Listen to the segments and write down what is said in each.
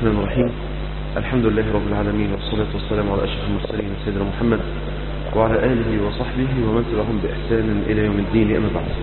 الرحمن الرحيم الحمد لله رب العالمين والصلاة والسلام على أشرف المرسلين سيدنا محمد وعلى آله وصحبه ومن تبعهم بإحسان إلى يوم الدين أما بعد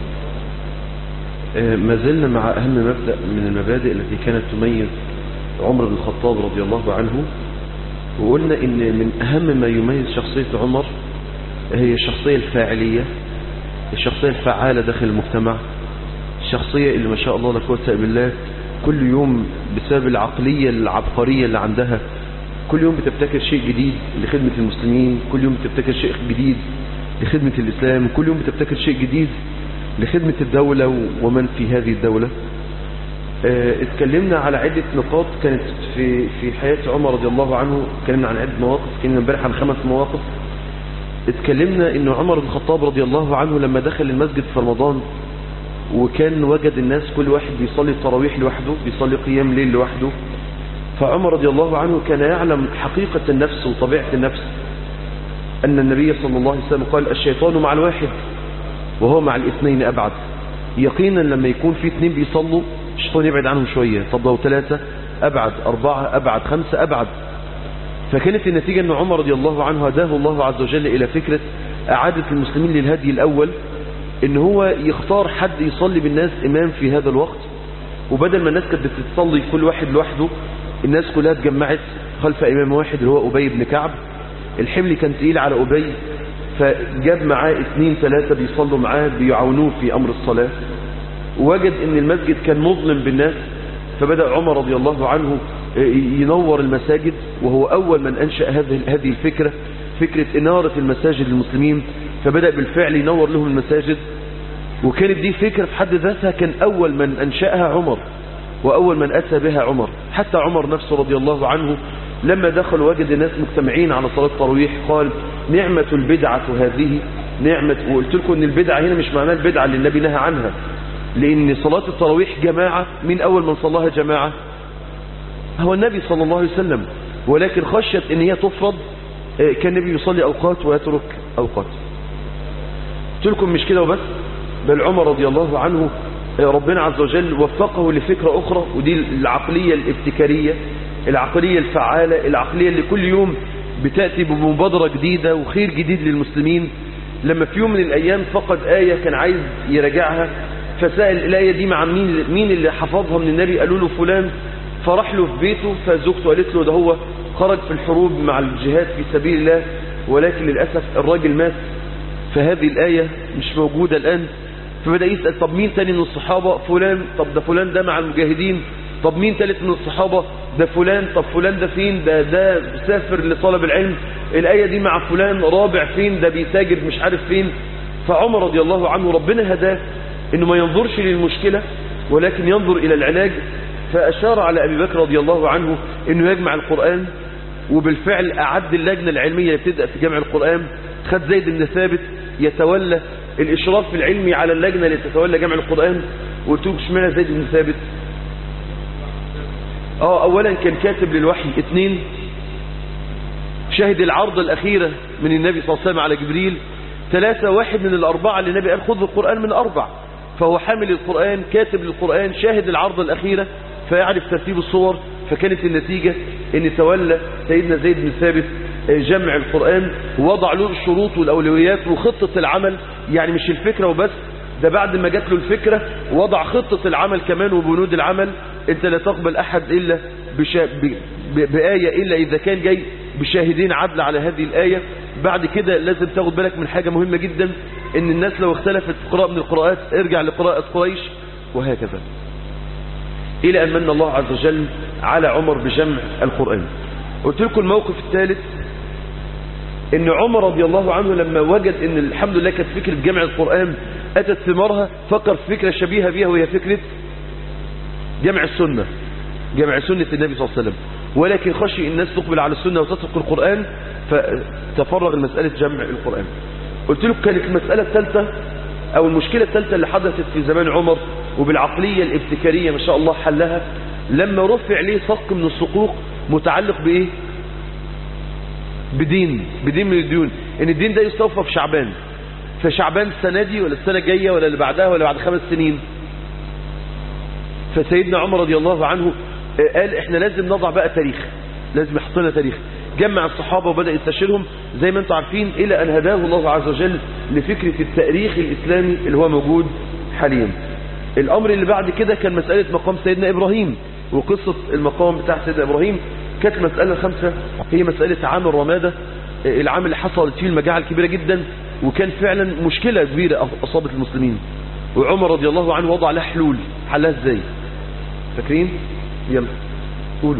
ما زلنا مع أهم مبدأ من المبادئ التي كانت تميز عمر بن الخطاب رضي الله عنه وقلنا إن من أهم ما يميز شخصية عمر هي الشخصية الفاعلية الشخصية الفعالة داخل المجتمع الشخصية اللي ما شاء الله لا قوه الا بالله كل يوم بسبب العقلية العبقرية اللي عندها كل يوم بتبتكر شيء جديد لخدمة المسلمين كل يوم بتبتكر شيء جديد لخدمة الإسلام كل يوم بتبتكر شيء جديد لخدمة الدولة ومن في هذه الدولة اه اتكلمنا على عدة نقاط كانت في في حياة عمر رضي الله عنه اتكلمنا عن عدة مواقف اتكلمنا امبارح عن خمس مواقف اتكلمنا ان عمر بن الخطاب رضي الله عنه لما دخل المسجد في رمضان وكان وجد الناس كل واحد بيصلي التراويح لوحده بيصلي قيام ليل لوحده فعمر رضي الله عنه كان يعلم حقيقة النفس وطبيعة النفس أن النبي صلى الله عليه وسلم قال الشيطان مع الواحد وهو مع الاثنين أبعد يقينا لما يكون في اثنين بيصلوا الشيطان يبعد عنهم شوية طب لو ثلاثة أبعد أربعة أبعد خمسة أبعد فكانت النتيجة أن عمر رضي الله عنه هداه الله عز وجل إلى فكرة أعادة المسلمين للهدي الأول ان هو يختار حد يصلي بالناس امام في هذا الوقت وبدل ما الناس كانت بتتصلي كل واحد لوحده الناس كلها اتجمعت خلف امام واحد اللي هو ابي بن كعب الحمل كان تقيل على ابي فجاب معاه اثنين ثلاثة بيصلوا معاه بيعاونوه في امر الصلاة ووجد ان المسجد كان مظلم بالناس فبدأ عمر رضي الله عنه ينور المساجد وهو اول من انشأ هذه هذه الفكرة فكرة انارة المساجد للمسلمين فبدأ بالفعل ينور لهم المساجد وكانت دي فكرة في حد ذاتها كان أول من أنشأها عمر وأول من أتى بها عمر حتى عمر نفسه رضي الله عنه لما دخل وجد الناس مجتمعين على صلاة التراويح قال نعمة البدعة هذه نعمة وقلت لكم ان البدعة هنا مش معناها البدعة اللي النبي نهى عنها لأن صلاة التراويح جماعة من أول من صلاها جماعة هو النبي صلى الله عليه وسلم ولكن خشيت ان هي تفرض كان النبي يصلي أوقات ويترك أوقات قلت لكم مش كده وبس بل عمر رضي الله عنه ربنا عز وجل وفقه لفكرة أخرى ودي العقلية الابتكارية العقلية الفعالة العقلية اللي كل يوم بتأتي بمبادرة جديدة وخير جديد للمسلمين لما في يوم من الأيام فقد آية كان عايز يراجعها فسأل الآية دي مع مين, مين اللي حفظها من النبي قالوا له فلان فراح له في بيته فزوجته قالت له ده هو خرج في الحروب مع الجهاد في سبيل الله ولكن للأسف الراجل مات فهذه الآية مش موجودة الآن فبدأ يسأل طب مين تاني من الصحابة فلان طب ده فلان ده مع المجاهدين طب مين تالت من الصحابة ده فلان طب فلان ده فين ده ده سافر لطلب العلم الآية دي مع فلان رابع فين ده بيتاجر مش عارف فين فعمر رضي الله عنه ربنا هداه انه ما ينظرش للمشكلة ولكن ينظر الى العلاج فأشار على أبي بكر رضي الله عنه انه يجمع القرآن وبالفعل أعد اللجنة العلمية اللي بتبدأ في جمع القرآن خد زيد بن ثابت يتولى الإشراف العلمي على اللجنة اللي تتولى جمع القرآن وقلت له اشمعنى زيد بن ثابت اه اولا كان كاتب للوحي اثنين شاهد العرض الأخيرة من النبي صلى الله عليه وسلم على جبريل ثلاثة واحد من الأربعة اللي النبي قال خذ القرآن من أربع فهو حامل القرآن كاتب للقرآن شاهد العرض الأخيرة فيعرف ترتيب الصور فكانت النتيجة ان تولى سيدنا زيد بن ثابت جمع القرآن ووضع له الشروط والأولويات وخطة العمل يعني مش الفكرة وبس ده بعد ما جات له الفكرة وضع خطة العمل كمان وبنود العمل انت لا تقبل أحد إلا بشا... ب... ب... بآية إلا إذا كان جاي بشاهدين عدل على هذه الآية بعد كده لازم تاخد بالك من حاجة مهمة جدا ان الناس لو اختلفت في قراءة من القراءات ارجع لقراءة قريش وهكذا إلى أن من الله عز وجل على عمر بجمع القرآن قلت لكم الموقف الثالث ان عمر رضي الله عنه لما وجد ان الحمد لله كانت فكرة جمع القرآن أتت ثمارها فكر في فكرة شبيهة بها وهي فكرة جمع السنة جمع سنة النبي صلى الله عليه وسلم ولكن خشي الناس تقبل على السنة وتترك القرآن فتفرغ المسألة جمع القرآن قلت لكم كانت المسألة الثالثة أو المشكلة الثالثة اللي حدثت في زمان عمر وبالعقلية الابتكارية ما شاء الله حلها لما رفع ليه صك من الصقوق متعلق بإيه بدين بدين من الديون ان الدين ده يستوفى في شعبان فشعبان السنة دي ولا السنة الجاية ولا اللي بعدها ولا بعد خمس سنين فسيدنا عمر رضي الله عنه آه، قال احنا لازم نضع بقى تاريخ لازم يحط لنا تاريخ جمع الصحابة وبدأ يستشيرهم زي ما انتم عارفين إلى أن هداه الله عز وجل لفكرة التاريخ الإسلامي اللي هو موجود حاليا الأمر اللي بعد كده كان مسألة مقام سيدنا إبراهيم وقصة المقام بتاع سيدنا إبراهيم كانت مسألة خمسة هي مسألة عام الرمادة آه، العام اللي حصلت فيه المجاعة الكبيرة جدا وكان فعلا مشكلة كبيرة أصابت المسلمين وعمر رضي الله عنه وضع لها حلول حلها ازاي فاكرين يلا قولوا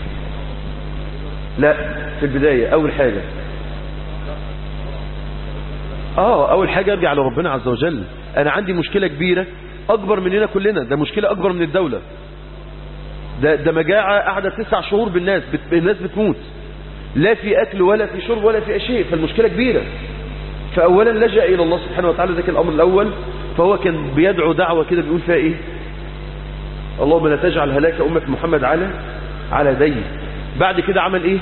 لا في البداية أول حاجة آه أول حاجة أرجع لربنا عز وجل أنا عندي مشكلة كبيرة أكبر مننا كلنا ده مشكلة أكبر من الدولة ده, ده مجاعة قاعدة تسع شهور بالناس بت... الناس بتموت لا في أكل ولا في شرب ولا في شيء فالمشكلة كبيرة فأولا لجأ إلى الله سبحانه وتعالى ذاك الأمر الأول فهو كان بيدعو دعوة كده بيقول فيها إيه اللهم لا تجعل هلاك أمة محمد على على دي بعد كده عمل إيه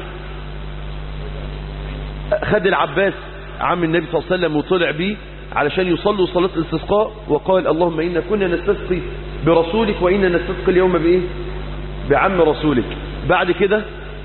خد العباس عم النبي صلى الله عليه وسلم وطلع بيه علشان يصلوا صلاة الاستسقاء وقال اللهم إنا كنا نستسقي برسولك وإنا نستسقي اليوم بإيه بعم رسولك بعد كده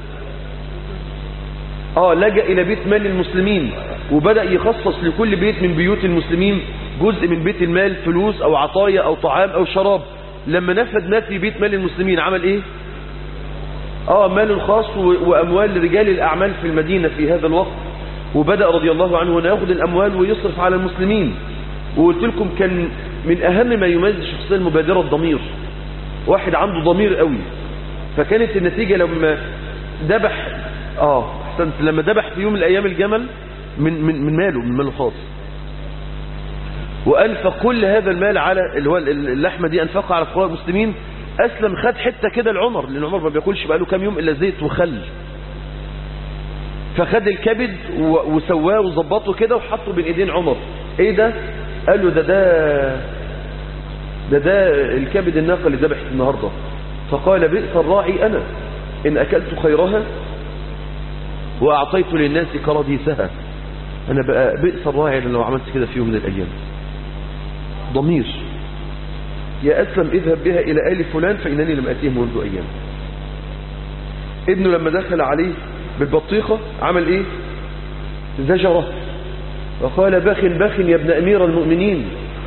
اه لجأ إلى بيت مال المسلمين وبدأ يخصص لكل بيت من بيوت المسلمين جزء من بيت المال فلوس أو عطايا أو طعام أو شراب لما نفذ ما في بيت مال المسلمين عمل إيه اه مال خاص و- وأموال رجال الأعمال في المدينة في هذا الوقت وبدأ رضي الله عنه أن يأخذ الأموال ويصرف على المسلمين وقلت لكم كان من أهم ما يميز الشخصية المبادرة الضمير واحد عنده ضمير قوي فكانت النتيجة لما ذبح اه احسنت لما ذبح في يوم من الايام الجمل من من من ماله من ماله الخاص وانفق كل هذا المال على اللي هو اللحمه دي انفقها على فقراء المسلمين اسلم خد حته كده لعمر لان عمر ما بياكلش بقاله كام يوم الا زيت وخل فخد الكبد و- وسواه وظبطه كده وحطه بين ايدين عمر ايه ده قال له ده ده ده ده الكبد الناقه اللي ذبحت النهارده فقال بئس الراعي انا ان اكلت خيرها واعطيت للناس كرديسها انا بقى بئس الراعي لو عملت كده في يوم من الايام ضمير يا اسلم اذهب بها الى ال فلان فانني لم اتيه منذ ايام ابنه لما دخل عليه بالبطيخه عمل ايه زجره وقال بخ بخ يا ابن امير المؤمنين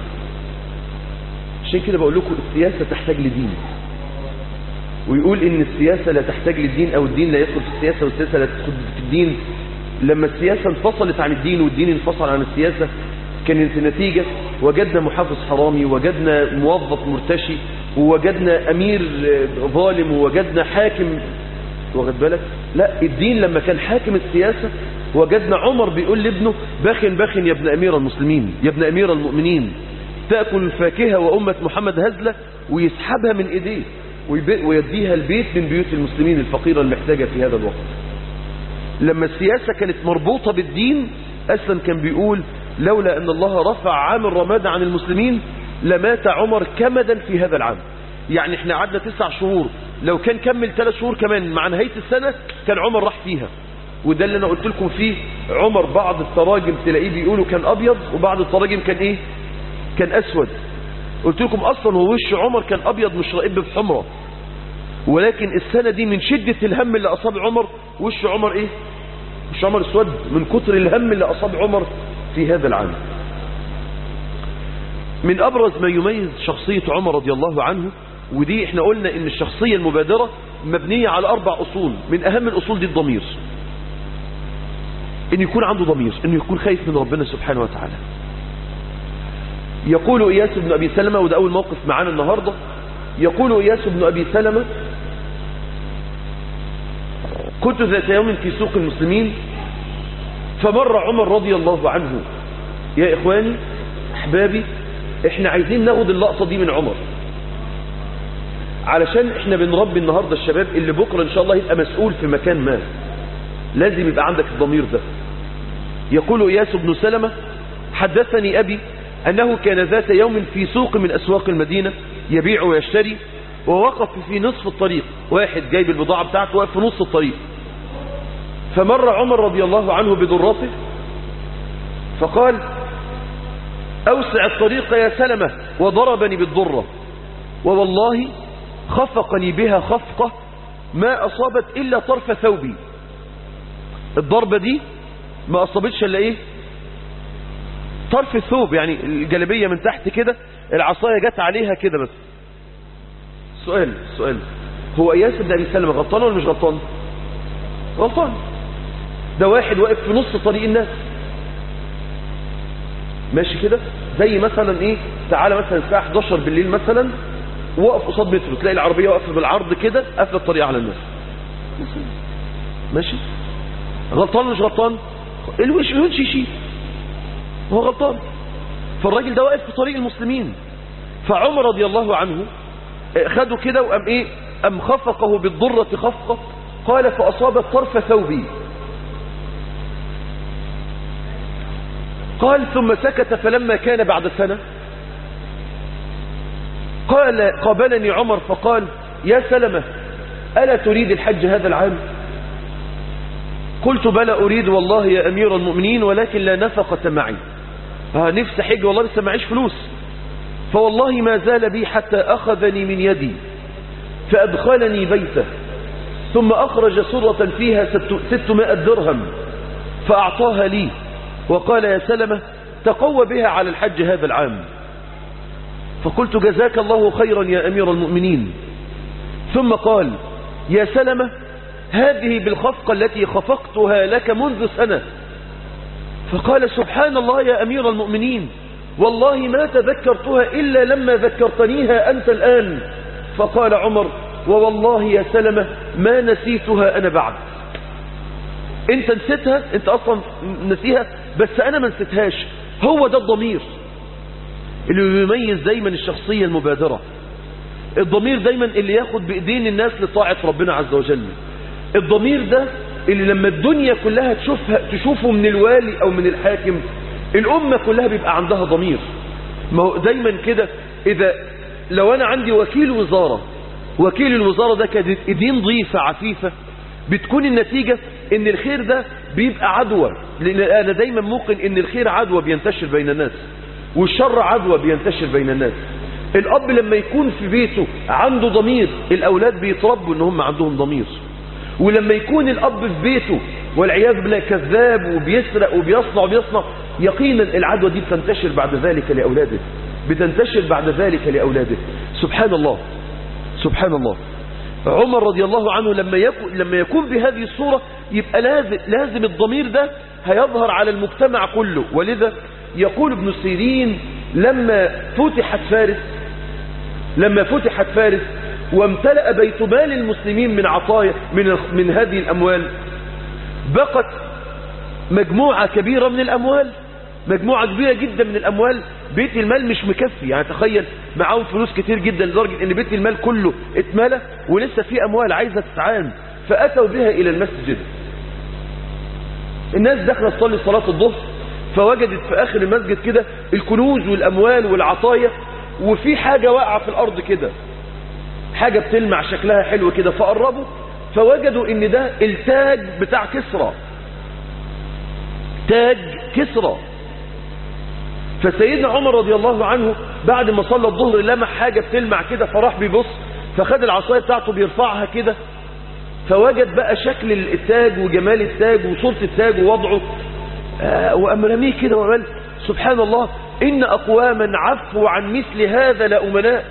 عشان كده بقول لكم السياسه تحتاج لدين ويقول ان السياسة لا تحتاج للدين او الدين لا يدخل في السياسة والسياسة لا تدخل في الدين لما السياسة انفصلت عن الدين والدين انفصل عن السياسة كانت النتيجة وجدنا محافظ حرامي وجدنا موظف مرتشي ووجدنا امير آه، ظالم ووجدنا حاكم واخد بالك لا الدين لما كان حاكم السياسة وجدنا عمر بيقول لابنه بخن بخن يا ابن امير المسلمين يا ابن امير المؤمنين تأكل الفاكهة وأمة محمد هزلة ويسحبها من إيديه ويب- ويديها البيت من بيوت المسلمين الفقيرة المحتاجة في هذا الوقت لما السياسة كانت مربوطة بالدين أسلم كان بيقول لولا أن الله رفع عام الرمادة عن المسلمين لمات عمر كمدا في هذا العام يعني احنا قعدنا تسع شهور لو كان كمل ثلاث شهور كمان مع نهاية السنة كان عمر راح فيها وده اللي انا قلت لكم فيه عمر بعض التراجم تلاقيه بيقولوا كان ابيض وبعض التراجم كان ايه كان اسود قلت لكم اصلا هو وش عمر كان ابيض مش رائب بحمرة ولكن السنة دي من شدة الهم اللي اصاب عمر وش عمر ايه وش عمر اسود من كتر الهم اللي اصاب عمر في هذا العام من ابرز ما يميز شخصية عمر رضي الله عنه ودي احنا قلنا ان الشخصية المبادرة مبنية على اربع اصول من اهم الاصول دي الضمير ان يكون عنده ضمير انه يكون خايف من ربنا سبحانه وتعالى يقول إياس بن أبي سلمة وده أول موقف معانا النهاردة يقول إياس بن أبي سلمة كنت ذات يوم في سوق المسلمين فمر عمر رضي الله عنه يا إخواني أحبابي إحنا عايزين ناخد اللقطة دي من عمر علشان إحنا بنربي النهاردة الشباب اللي بكرة إن شاء الله يبقى مسؤول في مكان ما لازم يبقى عندك الضمير ده يقول إياس بن سلمة حدثني أبي أنه كان ذات يوم في سوق من أسواق المدينة يبيع ويشتري ووقف في نصف الطريق واحد جايب البضاعة بتاعته واقف في نص الطريق فمر عمر رضي الله عنه بذرته فقال أوسع الطريق يا سلمة وضربني بالضرة ووالله خفقني بها خفقة ما أصابت إلا طرف ثوبي الضربة دي ما أصابتش إلا إيه طرف الثوب يعني الجلبية من تحت كده العصاية جت عليها كده بس سؤال سؤال هو إياس بن أبي سلمة غلطان ولا مش غلطان غلطان ده واحد واقف في نص طريق الناس ماشي كده زي مثلا ايه تعالى مثلا الساعة 11 بالليل مثلا وقف قصاد مترو تلاقي العربية واقفة بالعرض كده قافله الطريق على الناس ماشي غلطان مش غلطان الوش الونش يشيل هو غلطان فالراجل ده واقف في طريق المسلمين فعمر رضي الله عنه خده كده وقام ايه ام خفقه بالضرة خفقة قال فاصابت طرف ثوبي قال ثم سكت فلما كان بعد سنة قال قابلني عمر فقال يا سلمة ألا تريد الحج هذا العام قلت بلى أريد والله يا أمير المؤمنين ولكن لا نفقة معي ها نفس حج والله لسه معيش فلوس فوالله ما زال بي حتى أخذني من يدي فأدخلني بيته ثم أخرج سرة فيها ستمائة درهم فأعطاها لي وقال يا سلمة تقوى بها على الحج هذا العام فقلت جزاك الله خيرا يا أمير المؤمنين ثم قال يا سلمة هذه بالخفقة التي خفقتها لك منذ سنة فقال سبحان الله يا أمير المؤمنين والله ما تذكرتها إلا لما ذكرتنيها أنت الآن فقال عمر ووالله يا سلمة ما نسيتها أنا بعد انت نسيتها انت اصلا نسيها بس انا ما نسيتهاش هو ده الضمير اللي يميز دايما الشخصية المبادرة الضمير دايما اللي ياخد بايدين الناس لطاعة ربنا عز وجل الضمير ده اللي لما الدنيا كلها تشوفها تشوفه من الوالي او من الحاكم الامة كلها بيبقى عندها ضمير ما هو دايما كده اذا لو انا عندي وكيل وزارة وكيل الوزارة ده كانت ايدين ضيفة عفيفة بتكون النتيجة ان الخير ده بيبقى عدوى لان انا دايما موقن ان الخير عدوى بينتشر بين الناس والشر عدوى بينتشر بين الناس الاب لما يكون في بيته عنده ضمير الاولاد بيتربوا ان هم عندهم ضمير ولما يكون الاب في بيته والعياذ بالله كذاب وبيسرق وبيصنع وبيصنع يقينا العدوى دي بتنتشر بعد ذلك لاولاده بتنتشر بعد ذلك لاولاده سبحان الله سبحان الله عمر رضي الله عنه لما يكون, لما يكون بهذه الصورة يبقى لازم, لازم الضمير ده هيظهر على المجتمع كله ولذا يقول ابن سيرين لما فتحت فارس لما فتحت فارس وامتلأ بيت مال المسلمين من عطايا من, من هذه الأموال بقت مجموعة كبيرة من الأموال مجموعة كبيرة جدا من الأموال بيت المال مش مكفي يعني تخيل معاهم فلوس كتير جدا لدرجة ان بيت المال كله اتملى ولسه في أموال عايزة تتعان فأتوا بها إلى المسجد الناس داخله تصلي صلاة الظهر فوجدت في آخر المسجد كده الكنوز والأموال والعطايا وفي حاجة واقعة في الأرض كده حاجة بتلمع شكلها حلو كده فقربوا فوجدوا ان ده التاج بتاع كسرى تاج كسرى فسيدنا عمر رضي الله عنه بعد ما صلى الظهر لمح حاجة بتلمع كده فراح بيبص فخد العصاية بتاعته بيرفعها كده فوجد بقى شكل التاج وجمال التاج وصورة التاج ووضعه آه وقام رميه كده وقال سبحان الله إن أقواما عفوا عن مثل هذا لأمناء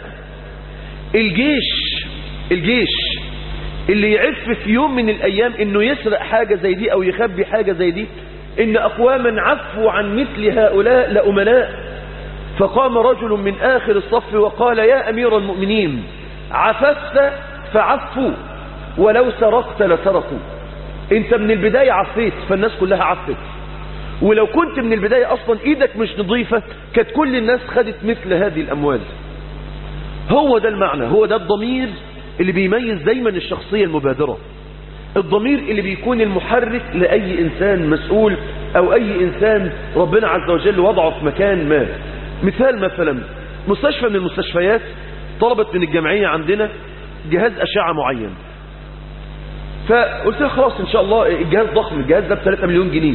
الجيش الجيش اللي يعف في يوم من الأيام إنه يسرق حاجة زي دي أو يخبي حاجة زي دي إن أقواما عفوا عن مثل هؤلاء لأمناء فقام رجل من آخر الصف وقال يا أمير المؤمنين عففت فعفوا ولو سرقت لسرقوا انت من البداية عفيت فالناس كلها عفت ولو كنت من البداية أصلا إيدك مش نظيفة كانت كل الناس خدت مثل هذه الأموال هو ده المعنى هو ده الضمير اللي بيميز دايما الشخصية المبادرة الضمير اللي بيكون المحرك لأي إنسان مسؤول أو أي إنسان ربنا عز وجل وضعه في مكان ما مثال مثلا مستشفى من المستشفيات طلبت من الجمعية عندنا جهاز أشعة معين فقلت لها خلاص إن شاء الله الجهاز ضخم الجهاز ده ب 3 مليون جنيه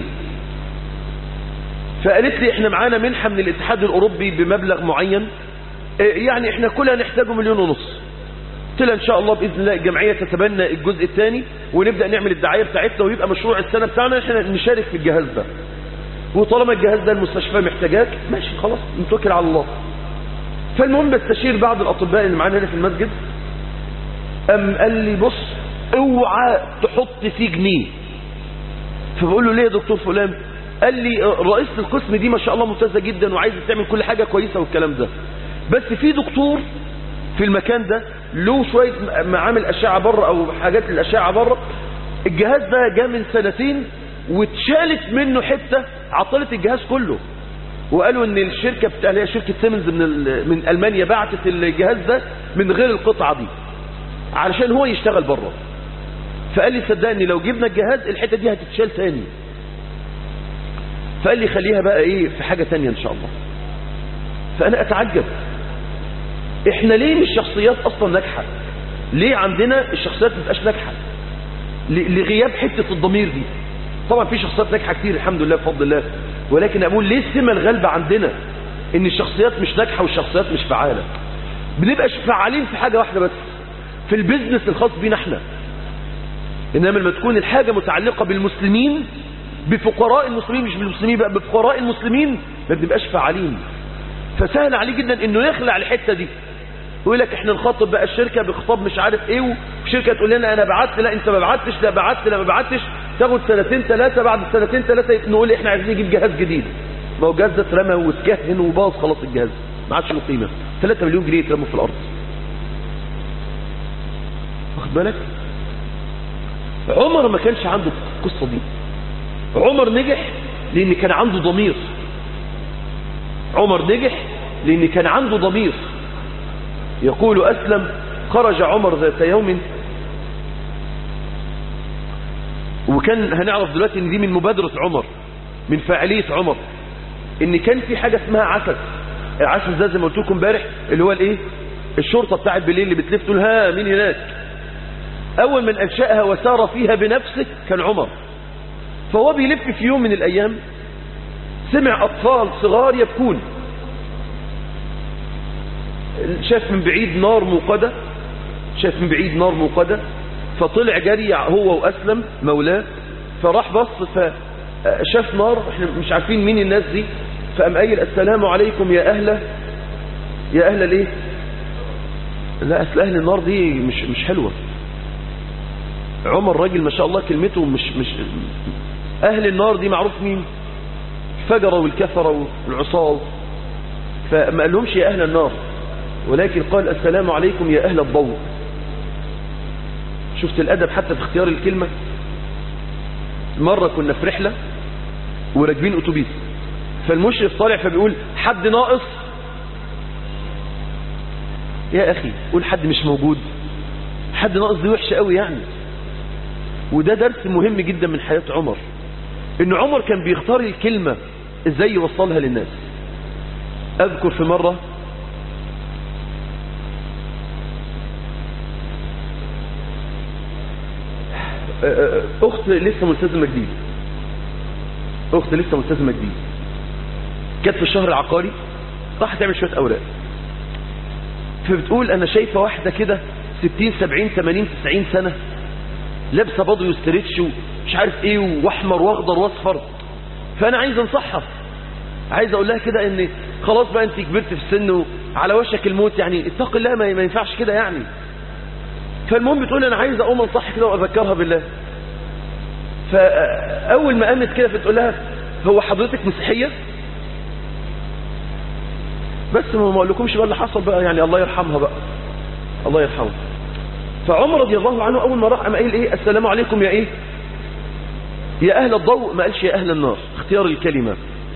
فقالت لي احنا معانا منحة من الاتحاد الأوروبي بمبلغ معين يعني احنا كلها نحتاجه مليون ونص قلت لها ان شاء الله باذن الله الجمعيه تتبنى الجزء الثاني ونبدا نعمل الدعايه بتاعتنا ويبقى مشروع السنه بتاعنا احنا نشارك في الجهاز ده وطالما الجهاز ده المستشفى محتاجاك ماشي خلاص نتوكل على الله فالمهم بستشير بعض الاطباء اللي معانا هنا في المسجد ام قال لي بص اوعى تحط فيه جنيه فبقول له ليه يا دكتور فلان قال لي رئيسة القسم دي ما شاء الله ممتازة جدا وعايزة تعمل كل حاجة كويسة والكلام ده بس في دكتور في المكان ده له شوية معامل أشعة بره أو حاجات الأشعة بره الجهاز ده جاء من سنتين واتشالت منه حتة عطلت الجهاز كله وقالوا ان الشركة بتاع اللي هي شركة سيمنز من ال- من ألمانيا بعتت الجهاز ده من غير القطعة دي علشان هو يشتغل بره فقال لي صدقني لو جبنا الجهاز الحتة دي هتتشال تاني فقال لي خليها بقى ايه في حاجة تانية ان شاء الله فانا اتعجب احنا ليه مش شخصيات اصلا ناجحة ليه عندنا الشخصيات ما تبقاش ناجحة ل- لغياب حتة الضمير دي طبعا في شخصيات ناجحة كتير الحمد لله بفضل الله ولكن اقول ليه السمة الغالبة عندنا ان الشخصيات مش ناجحة والشخصيات مش فعالة بنبقاش فعالين في حاجة واحدة بس في البيزنس الخاص بينا احنا انما لما تكون الحاجة متعلقة بالمسلمين بفقراء المسلمين مش بالمسلمين بقى بفقراء المسلمين ما بنبقاش فعالين فسهل عليه جدا انه يخلع الحتة دي ويقول لك احنا نخاطب بقى الشركة بخطاب مش عارف ايه والشركة تقول لنا انا بعت لا انت ما بعتش لا بعت لا ما بعتش تاخد سنتين ثلاثة بعد سنتين ثلاثة نقول احنا عايزين نجيب جهاز جديد ما هو الجهاز ده اترمى واتكهن وباظ خلاص الجهاز ما عادش له قيمة 3 مليون جنيه اترموا في الارض واخد بالك عمر ما كانش عنده القصة دي عمر نجح لان كان عنده ضمير عمر نجح لان كان عنده ضمير يقول أسلم خرج عمر ذات يوم وكان هنعرف دلوقتي ان دي من مبادرة عمر من فاعلية عمر ان كان في حاجة اسمها عسل العسل ده زي ما قلت لكم امبارح اللي هو الايه الشرطة بتاعت بالليل اللي بتلف تقول ها مين هناك اول من انشأها وسار فيها بنفسه كان عمر فهو بيلف في يوم من الايام سمع اطفال صغار يبكون شاف من بعيد نار موقدة شاف من بعيد نار موقدة فطلع جري هو وأسلم مولاه فراح بص فشاف نار احنا مش عارفين مين الناس دي فقام قايل السلام عليكم يا أهل يا أهل الايه لا أصل أهل النار دي مش مش حلوة عمر راجل ما شاء الله كلمته مش مش أهل النار دي معروف مين الفجرة والكفرة والعصاة فما قالهمش يا أهل النار ولكن قال السلام عليكم يا أهل الضوء شفت الأدب حتى في اختيار الكلمة مرة كنا في رحلة وراكبين أتوبيس فالمشرف طالع فبيقول حد ناقص يا أخي قول حد مش موجود حد ناقص دي وحشة قوي يعني وده درس مهم جدا من حياة عمر ان عمر كان بيختار الكلمة ازاي يوصلها للناس اذكر في مرة اخت لسه ملتزمة جديد اخت لسه ملتزمة جديد كانت في الشهر العقاري راح تعمل شوية اوراق فبتقول انا شايفة واحدة كده 60 70 80 90 سنة لابسه بضي وستريتش ومش عارف ايه واحمر واخضر واصفر فانا عايز انصحها عايز اقول لها كده ان خلاص بقى انت كبرت في السن وعلى وشك الموت يعني اتق الله ما ما ينفعش كده يعني فالمهم بتقول انا عايز اقوم انصحها كده واذكرها بالله فاول ما قامت كده فتقول لها هو حضرتك مسيحيه بس ما اقولكمش بقى اللي حصل بقى يعني الله يرحمها بقى الله يرحمها فعمر رضي الله عنه اول ما راح قام قايل ايه السلام عليكم يا ايه يا اهل الضوء ما قالش يا اهل النار اختيار الكلمه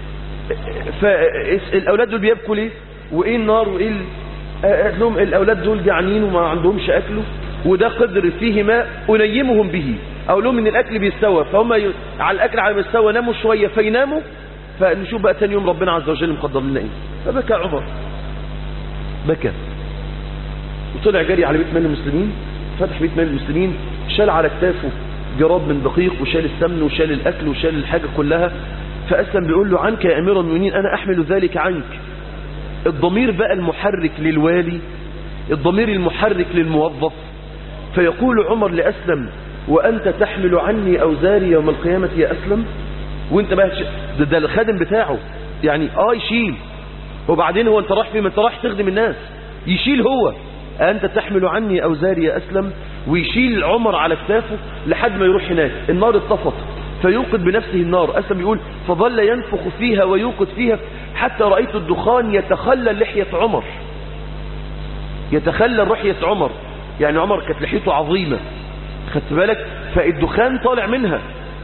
فالاولاد دول بيبكوا ليه وايه النار وايه ال... قال لهم الاولاد دول جعانين وما عندهمش اكل وده قدر فيه ماء انيمهم به اقول لهم ان الاكل بيستوى فهم ي... على الاكل على ما يستوى ناموا شويه فيناموا فنشوف بقى تاني يوم ربنا عز وجل مقدر لنا ايه فبكى عمر بكى وطلع جري على بيت مال المسلمين فتح بيت مال المسلمين شال على كتافه جراب من دقيق وشال السمن وشال الاكل وشال الحاجه كلها فاسلم بيقول له عنك يا امير المؤمنين انا احمل ذلك عنك الضمير بقى المحرك للوالي الضمير المحرك للموظف فيقول عمر لأسلم وأنت تحمل عني أوزاري يوم القيامة يا أسلم وانت بقى ده, ده الخادم بتاعه يعني اه يشيل وبعدين هو انت رايح فين ما انت رايح تخدم الناس يشيل هو أنت تحمل عني أوزاري يا أسلم ويشيل عمر على كتافه لحد ما يروح هناك النار اتطفت فيوقد بنفسه النار أسلم يقول فظل ينفخ فيها ويوقد فيها حتى رأيت الدخان يتخلى لحية عمر يتخلى لحية عمر يعني عمر كانت لحيته عظيمة خدت بالك فالدخان طالع منها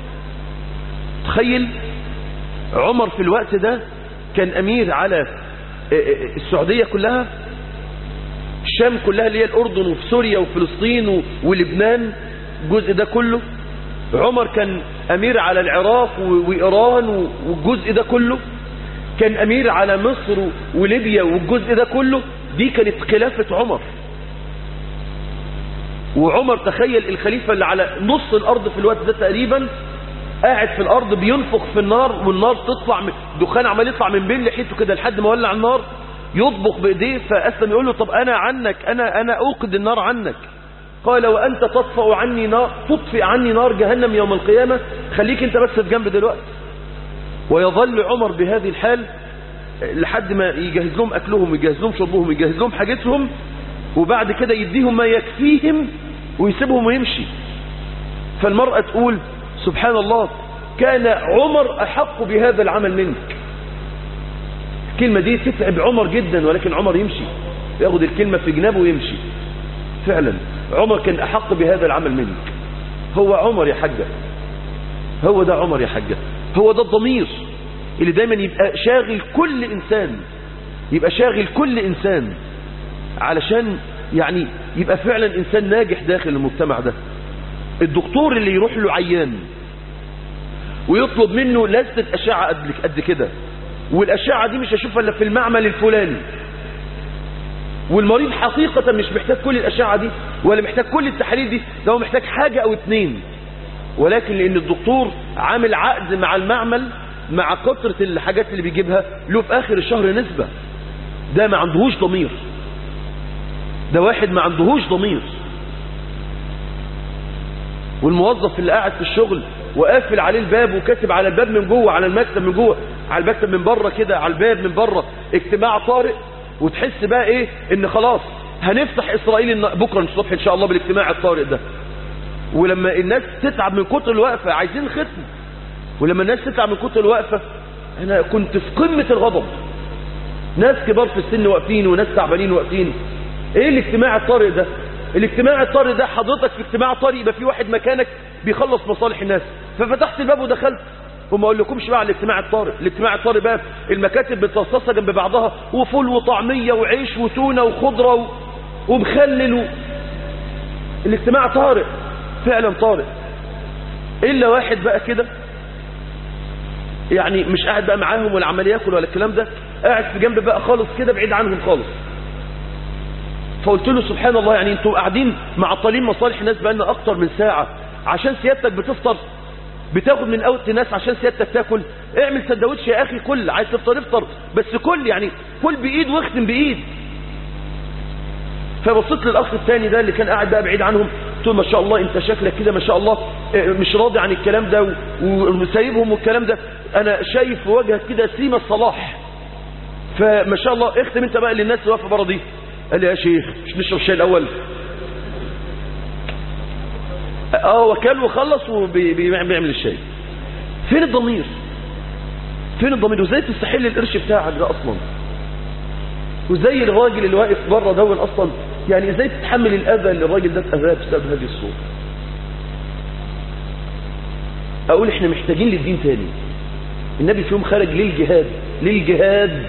تخيل عمر في الوقت ده كان أمير على السعودية كلها الشام كلها اللي هي الأردن وفي سوريا وفلسطين ولبنان الجزء ده كله عمر كان أمير على العراق وإيران والجزء ده كله كان أمير على مصر وليبيا والجزء ده كله دي كانت خلافة عمر وعمر تخيل الخليفة اللي على نص الأرض في الوقت ده تقريبا قاعد في الأرض بينفخ في النار والنار تطلع من دخان عمال يطلع من بين لحيته كده لحد ما ولع النار يطبخ بإيديه فأسلم يقول له طب أنا عنك أنا أنا أوقد النار عنك قال وأنت تطفئ عني نار تطفئ عني نار جهنم يوم القيامة خليك أنت بس في جنب دلوقتي ويظل عمر بهذه الحال لحد ما يجهز لهم أكلهم يجهز لهم شربهم يجهز لهم حاجتهم وبعد كده يديهم ما يكفيهم ويسيبهم ويمشي فالمرأة تقول سبحان الله كان عمر أحق بهذا العمل منك الكلمة دي تتعب عمر جدا ولكن عمر يمشي ياخد الكلمة في جنابه ويمشي فعلا عمر كان أحق بهذا العمل منك هو عمر يا حجة هو ده عمر يا حجة هو ده الضمير اللي دايما يبقى شاغل كل إنسان يبقى شاغل كل إنسان علشان يعني يبقى فعلا إنسان ناجح داخل المجتمع ده الدكتور اللي يروح له عيان ويطلب منه لستة أشعة قد قد كده والأشعة دي مش هشوفها إلا في المعمل الفلاني والمريض حقيقة مش محتاج كل الأشعة دي ولا محتاج كل التحاليل دي ده هو محتاج حاجة أو اتنين ولكن لأن الدكتور عامل عقد مع المعمل مع كثرة الحاجات اللي بيجيبها له في آخر الشهر نسبة ده ما عندهوش ضمير ده واحد ما عندهوش ضمير والموظف اللي قاعد في الشغل وقافل عليه الباب وكاتب على الباب من جوه على المكتب من جوه على المكتب من بره كده على الباب من بره اجتماع طارئ وتحس بقى ايه ان خلاص هنفتح اسرائيل بكره الصبح ان شاء الله بالاجتماع الطارئ ده ولما الناس تتعب من كتر الوقفه عايزين ختم ولما الناس تتعب من كتر الوقفه انا كنت في قمه الغضب ناس كبار في السن واقفين وناس تعبانين واقفين ايه الاجتماع الطارئ ده الاجتماع الطارئ ده حضرتك في اجتماع طارئ يبقى في واحد مكانك بيخلص مصالح الناس ففتحت الباب ودخلت وما اقول لكمش بقى على الاجتماع الطارئ الاجتماع الطارئ بقى المكاتب بترصصها جنب بعضها وفول وطعميه وعيش وتونه وخضره و... ومخلل و... الاجتماع طارئ فعلا طارئ الا واحد بقى كده يعني مش قاعد بقى معاهم ولا عمال ياكل ولا الكلام ده قاعد في جنب بقى خالص كده بعيد عنهم خالص فقلت له سبحان الله يعني انتوا قاعدين معطلين مصالح الناس بقالنا اكتر من ساعة عشان سيادتك بتفطر بتاخد من اوت ناس عشان سيادتك تاكل اعمل سندوتش يا اخي كل عايز تفطر افطر بس كل يعني كل بايد واختم بايد فبصيت للاخ الثاني ده اللي كان قاعد بقى بعيد عنهم قلت له ما شاء الله انت شكلك كده ما شاء الله مش راضي عن الكلام ده وسايبهم والكلام ده انا شايف في وجهك كده سيمة الصلاح فما شاء الله اختم انت بقى للناس اللي واقفه بره دي قال لي يا شيخ مش نشرب الشاي الاول اه وكل وخلص وبيعمل الشاي فين الضمير فين الضمير وازاي تستحل القرش بتاعك ده اصلا وزي الراجل اللي واقف بره دون اصلا يعني ازاي تتحمل الاذى اللي الراجل ده اتاذاه بسبب هذه الصوره اقول احنا محتاجين للدين تاني النبي في يوم خرج للجهاد للجهاد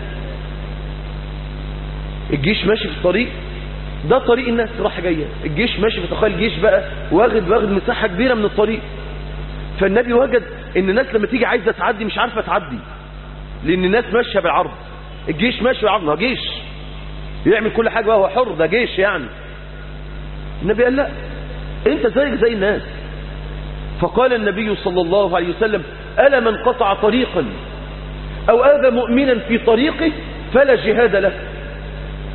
الجيش ماشي في الطريق ده طريق الناس راح جايه الجيش ماشي في تخيل الجيش بقى واخد واخد مساحه كبيره من الطريق فالنبي وجد ان الناس لما تيجي عايزه تعدي مش عارفه تعدي لان الناس ماشيه بالعرض الجيش ماشي بالعرض ما جيش يعمل كل حاجه وهو حر ده جيش يعني النبي قال لا انت زيك زي الناس فقال النبي صلى الله عليه وسلم ألا من قطع طريقا أو آذى مؤمنا في طريقه فلا جهاد له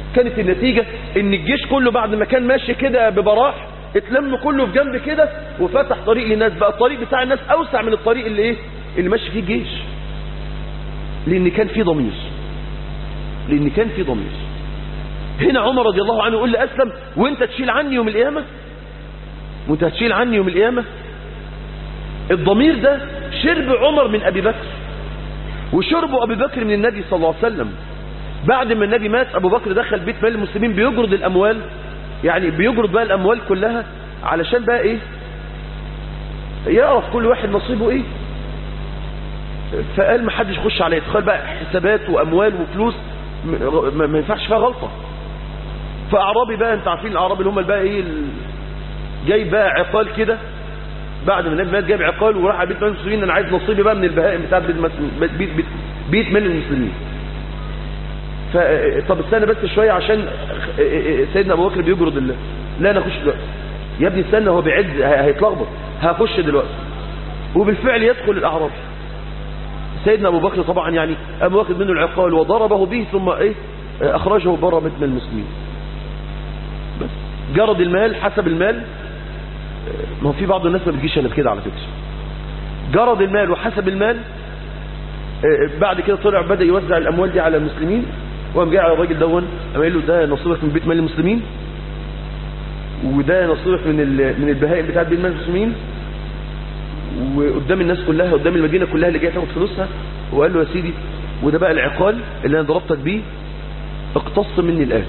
كانت النتيجة ان الجيش كله بعد ما كان ماشي كده ببراح اتلم كله في جنب كده وفتح طريق للناس بقى الطريق بتاع الناس اوسع من الطريق اللي ايه اللي ماشي فيه الجيش لان كان في ضمير لان كان في ضمير هنا عمر رضي الله عنه يقول لأسلم وانت تشيل عني يوم القيامة وانت هتشيل عني يوم القيامة الضمير ده شرب عمر من أبي بكر وشرب أبي بكر من النبي صلى الله عليه وسلم بعد ما النبي مات أبو بكر دخل بيت مال المسلمين بيجرد الأموال يعني بيجرد بقى الأموال كلها علشان بقى إيه يعرف كل واحد نصيبه إيه فقال ما حدش يخش عليه تخيل بقى حسابات وأموال وفلوس ما ما ينفعش فيها غلطة فأعرابي بقى انت عارفين الأعرابي اللي هم بقى إيه ال- جاي بقى عقال كده بعد ما النبي مات جايب عقال وراح على بيت مال المسلمين انا عايز نصيبي بقى من البهائم بتاع بيت المس- بيت, بيت, بيت مال المسلمين ف طب استنى بس شويه عشان سيدنا ابو بكر بيجرد الله لا انا اخش دلوقتي يا ابني استنى هو بيعد ه- هيتلخبط هخش دلوقتي وبالفعل يدخل الاعرابي سيدنا ابو بكر طبعا يعني قام واخد منه العقال وضربه به ثم ايه اخرجه بره بيت مال المسلمين بس جرد المال حسب المال ما هو في بعض الناس ما بتجيش الا بكده على فكره جرد المال وحسب المال آه، بعد كده طلع بدا يوزع الاموال دي على المسلمين وقام جاي على الراجل دون قام قايل له ده نصيبك من بيت مال المسلمين وده نصيبك من ال- من البهائم بتاعت بيت مال المسلمين وقدام الناس كلها قدام المدينه كلها اللي جايه تاخد فلوسها وقال له يا سيدي وده بقى العقال اللي انا ضربتك بيه اقتص مني الان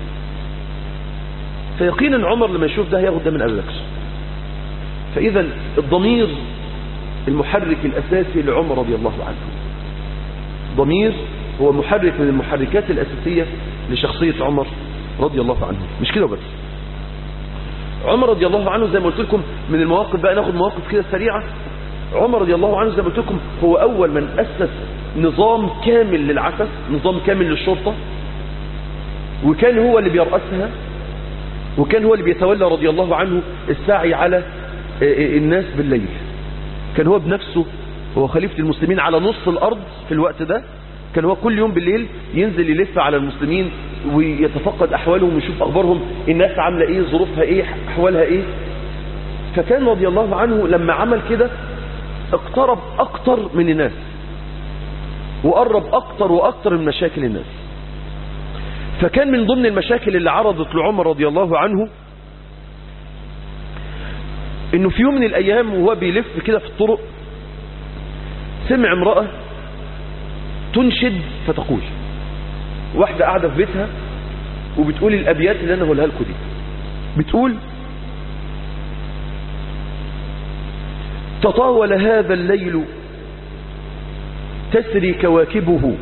فيقينا عمر لما يشوف ده هياخد ده من ابي بكر فاذا الضمير المحرك الاساسي لعمر رضي الله عنه ضمير هو محرك من المحركات الاساسيه لشخصيه عمر رضي الله عنه مش كده بس عمر رضي الله عنه زي ما قلت لكم من المواقف بقى ناخد مواقف كده سريعه عمر رضي الله عنه زي ما قلت لكم هو اول من اسس نظام كامل للعسس نظام كامل للشرطه وكان هو اللي بيرأسها وكان هو اللي بيتولى رضي الله عنه السعي على الناس بالليل كان هو بنفسه هو خليفة المسلمين على نص الأرض في الوقت ده كان هو كل يوم بالليل ينزل يلف على المسلمين ويتفقد أحوالهم ويشوف أخبارهم الناس عاملة إيه ظروفها إيه أحوالها إيه فكان رضي الله عنه لما عمل كده اقترب أكتر من الناس وقرب أكتر وأكتر من مشاكل الناس فكان من ضمن المشاكل اللي عرضت لعمر رضي الله عنه انه في يوم من الايام وهو بيلف كده في الطرق سمع امرأة تنشد فتقول واحدة قاعدة في بيتها وبتقول الابيات اللي انا هقولها لكم دي بتقول تطاول هذا الليل تسري كواكبه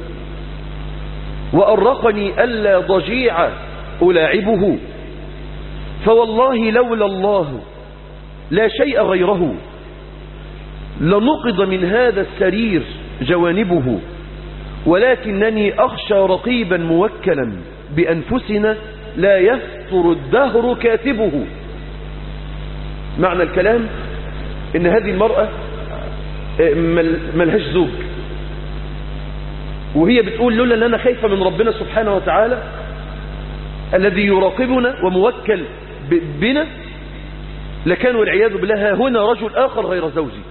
وأرقني ألا ضجيع ألاعبه فوالله لولا الله لا شيء غيره لنقض من هذا السرير جوانبه ولكنني أخشى رقيبا موكلا بأنفسنا لا يفتر الدهر كاتبه معنى الكلام ان هذه المرأة مل- ملهاش زوج وهي بتقول لولا ان انا خايفة من ربنا سبحانه وتعالى الذي يراقبنا وموكل ب- بنا لكان والعياذ بالله ها هنا رجل آخر غير زوجي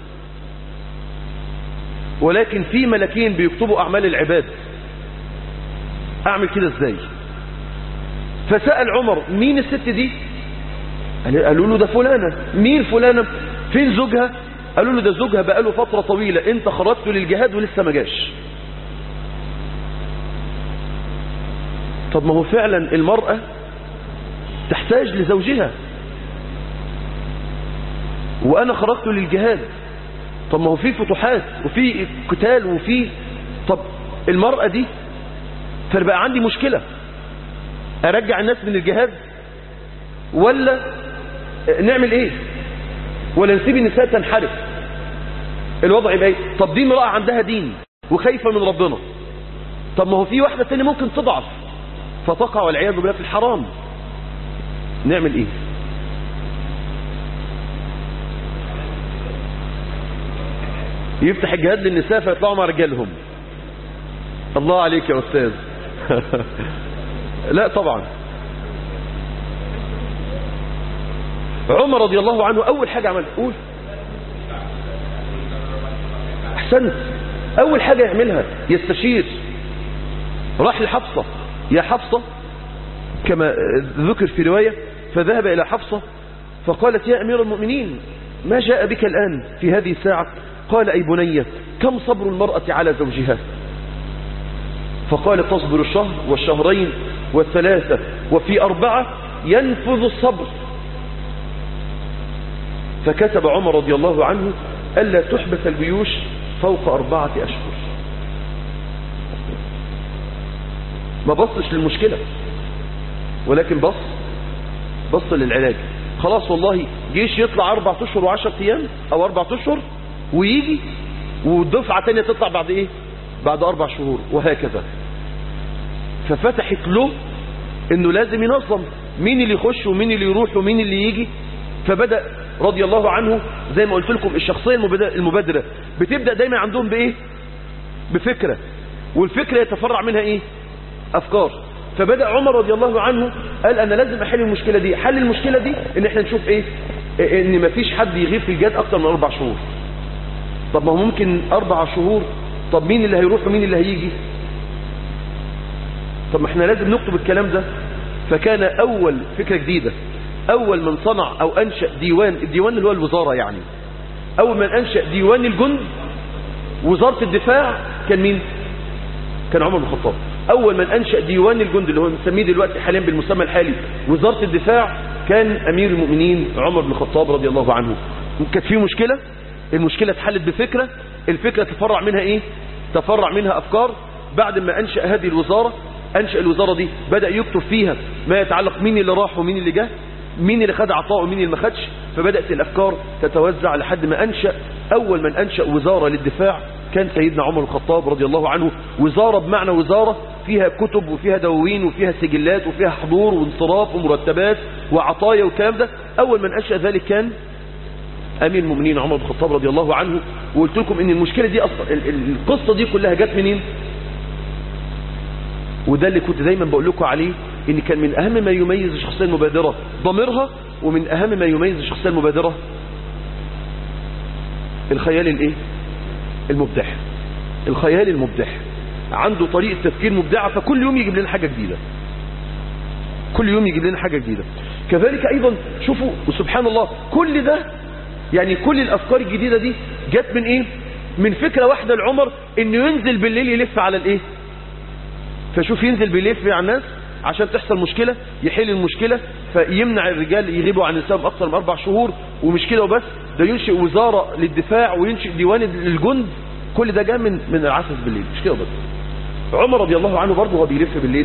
ولكن في ملكين بيكتبوا أعمال العباد أعمل كده إزاي فسأل عمر مين الست دي قال- قالوا له ده فلانة مين فلانة فين زوجها قالوا له ده زوجها بقاله فترة طويلة انت خرجت للجهاد ولسه ما جاش طب ما هو فعلا المرأة تحتاج لزوجها وانا خرجت للجهاد طب ما هو في فتوحات وفي قتال وفي طب المرأة دي فبقى عندي مشكلة ارجع الناس من الجهاد ولا نعمل ايه ولا نسيب النساء تنحرف الوضع يبقى ايه طب دي امرأة عندها دين وخايفة من ربنا طب ما هو في واحدة تانية ممكن تضعف فتقع والعياذ بالله في الحرام نعمل ايه يفتح الجهاد للنساء فيطلعوا مع رجالهم الله عليك يا أستاذ لا طبعا عمر رضي الله عنه أول حاجة عملها قول أحسنت أول حاجة يعملها يستشير راح لحفصة يا حفصة كما ذكر في رواية فذهب إلى حفصة فقالت يا أمير المؤمنين ما جاء بك الآن في هذه الساعة قال أي بنية كم صبر المرأة على زوجها فقال تصبر الشهر والشهرين والثلاثة وفي أربعة ينفذ الصبر فكتب عمر رضي الله عنه ألا تحبس الجيوش فوق أربعة أشهر ما بصش للمشكلة ولكن بص بص للعلاج خلاص والله جيش يطلع أربع أشهر وعشر أيام أو أربع أشهر ويجي ودفعة تانية تطلع بعد إيه بعد أربع شهور وهكذا ففتحت له إنه لازم ينظم مين اللي يخش ومين اللي يروح ومين اللي يجي فبدأ رضي الله عنه زي ما قلت لكم الشخصية المبادرة بتبدأ دايما عندهم بإيه بفكرة والفكرة يتفرع منها إيه أفكار فبدأ عمر رضي الله عنه قال أنا لازم أحل المشكلة دي حل المشكلة دي إن إحنا نشوف إيه إن مفيش حد يغيب في الجهاد أكتر من أربع شهور طب ما هو ممكن أربع شهور طب مين اللي هيروح ومين اللي هيجي طب ما إحنا لازم نكتب الكلام ده فكان أول فكرة جديدة أول من صنع أو أنشأ ديوان الديوان اللي هو الوزارة يعني أول من أنشأ ديوان الجند وزارة الدفاع كان مين كان عمر بن الخطاب أول من أنشأ ديوان الجند اللي هو نسميه دلوقتي حاليا بالمسمى الحالي وزارة الدفاع كان أمير المؤمنين عمر بن الخطاب رضي الله عنه كانت في مشكلة المشكلة اتحلت بفكرة الفكرة تفرع منها إيه تفرع منها أفكار بعد ما أنشأ هذه الوزارة أنشأ الوزارة دي بدأ يكتب فيها ما يتعلق مين اللي راح ومين اللي جه مين اللي خد عطاء ومين اللي ما خدش فبدأت الأفكار تتوزع لحد ما أنشأ أول من أنشأ وزارة للدفاع كان سيدنا عمر الخطاب رضي الله عنه وزارة بمعنى وزارة فيها كتب وفيها دواوين وفيها سجلات وفيها حضور وانصراف ومرتبات وعطايا والكلام ده أول من أنشأ ذلك كان أمير المؤمنين عمر بن الخطاب رضي الله عنه وقلت لكم إن المشكلة دي أصلا القصة دي كلها جت منين وده اللي كنت دايما بقول لكم عليه ان كان من اهم ما يميز الشخصية المبادرة ضميرها ومن اهم ما يميز الشخصية المبادرة الخيال الايه المبدع الخيال المبدع عنده طريقة تفكير مبدعة فكل يوم يجيب لنا حاجة جديدة كل يوم يجيب لنا حاجة جديدة كذلك ايضا شوفوا وسبحان الله كل ده يعني كل الافكار الجديدة دي جت من ايه من فكرة واحدة لعمر انه ينزل بالليل يلف على الايه فشوف ينزل بيلف على الناس عشان تحصل مشكلة يحل المشكلة فيمنع الرجال يغيبوا عن النساء بأكثر من أربع شهور ومش كده وبس ده ينشئ وزارة للدفاع وينشئ ديوان للجند كل ده جاء من من العسس بالليل مش كده بس عمر رضي الله عنه برضه هو بيلف بالليل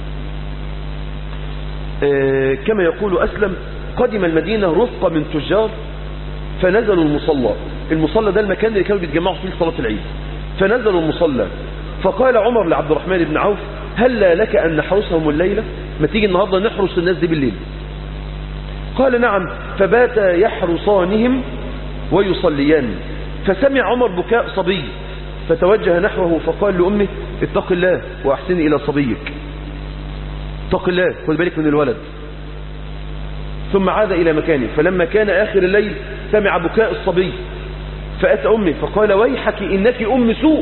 آه كما يقول أسلم قدم المدينة رفقة من تجار فنزلوا المصلى المصلى ده المكان اللي كانوا بيتجمعوا فيه صلاة العيد فنزلوا المصلى فقال عمر لعبد الرحمن بن عوف هل لك أن نحرسهم الليلة ما تيجي النهاردة نحرس الناس دي بالليل قال نعم فبات يحرسانهم ويصليان فسمع عمر بكاء صبي فتوجه نحوه فقال لأمه اتق الله وأحسني إلى صبيك اتق الله خذ بالك من الولد ثم عاد إلى مكانه فلما كان آخر الليل سمع بكاء الصبي فأتى أمه فقال ويحك إنك أم سوء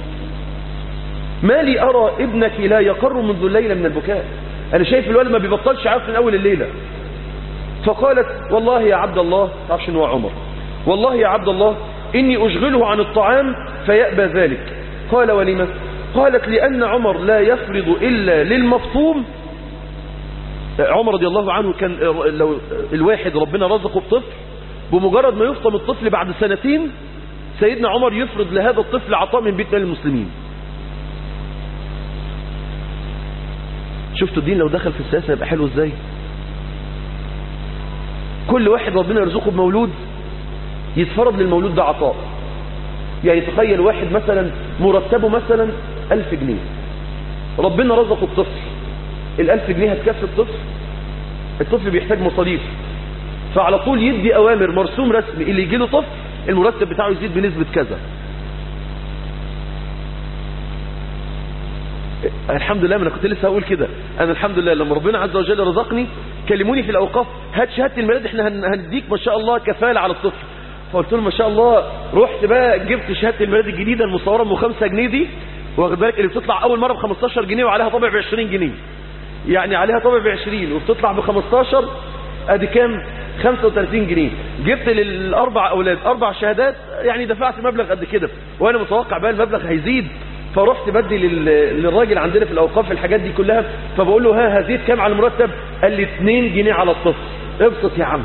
ما لي أرى ابنك لا يقر منذ الليلة من البكاء أنا شايف الولد ما بيبطلش عارف من أول الليلة فقالت والله يا عبد الله تعرفش هو عمر والله يا عبد الله إني أشغله عن الطعام فيأبى ذلك قال ولما قالت لأن عمر لا يفرض إلا للمفطوم عمر رضي الله عنه كان لو الواحد ربنا رزقه بطفل بمجرد ما يفطم الطفل بعد سنتين سيدنا عمر يفرض لهذا الطفل عطاء من بيت مال المسلمين شفتوا الدين لو دخل في السياسة يبقى حلو ازاي كل واحد ربنا يرزقه بمولود يتفرض للمولود ده عطاء يعني تخيل واحد مثلا مرتبه مثلا ألف جنيه ربنا رزقه الطفل الألف جنيه هتكفي الطفل الطفل بيحتاج مصاريف فعلى طول يدي أوامر مرسوم رسمي اللي يجي له طفل المرتب بتاعه يزيد بنسبة كذا الحمد لله ما انا كنت لسه هقول كده انا الحمد لله لما ربنا عز وجل رزقني كلموني في الاوقاف هات شهاده الميلاد احنا هن- هنديك ما شاء الله كفاله على الطفل فقلت له ما شاء الله رحت بقى جبت شهاده الميلاد الجديده المصوره ام 5 جنيه دي واخد بالك اللي بتطلع اول مره ب 15 جنيه وعليها طابع ب 20 جنيه يعني عليها طابع ب 20 وبتطلع ب 15 ادي كام 35 جنيه جبت للاربع اولاد اربع شهادات يعني دفعت مبلغ قد كده وانا متوقع بقى المبلغ هيزيد فرحت بدي لل- للراجل عندنا في الاوقاف الحاجات دي كلها فبقول له ها هزيد كام على المرتب قال لي 2 جنيه على الطفل ابسط يا عم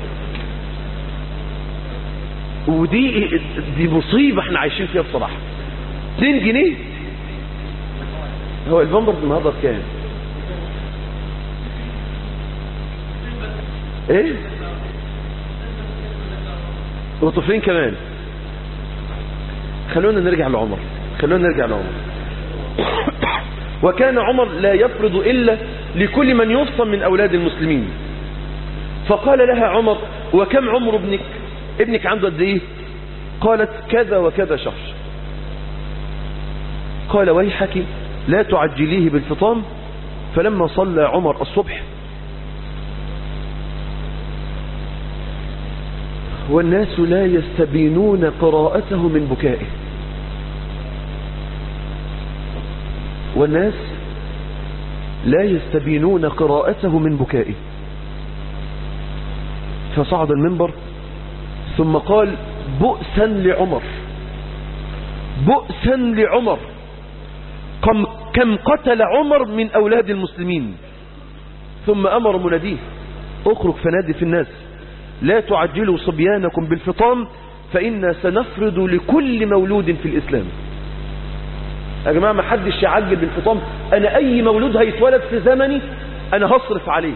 ودي دي مصيبه احنا عايشين فيها بصراحه 2 جنيه هو البامبرز النهارده بكام ايه وطفلين كمان خلونا نرجع لعمر خلونا نرجع لعمر وكان عمر لا يفرض إلا لكل من يفصل من أولاد المسلمين فقال لها عمر وكم عمر ابنك ابنك عنده قد ايه قالت كذا وكذا شهر قال ويحك لا تعجليه بالفطام فلما صلى عمر الصبح والناس لا يستبينون قراءته من بكائه والناس لا يستبينون قراءته من بكائه فصعد المنبر ثم قال بؤسا لعمر بؤسا لعمر كم, كم قتل عمر من أولاد المسلمين ثم أمر مناديه اخرج فنادي في الناس لا تعجلوا صبيانكم بالفطام فإنا سنفرض لكل مولود في الإسلام يا جماعة ما حدش يعجل بالفطام أنا أي مولود هيتولد في زمني أنا هصرف عليه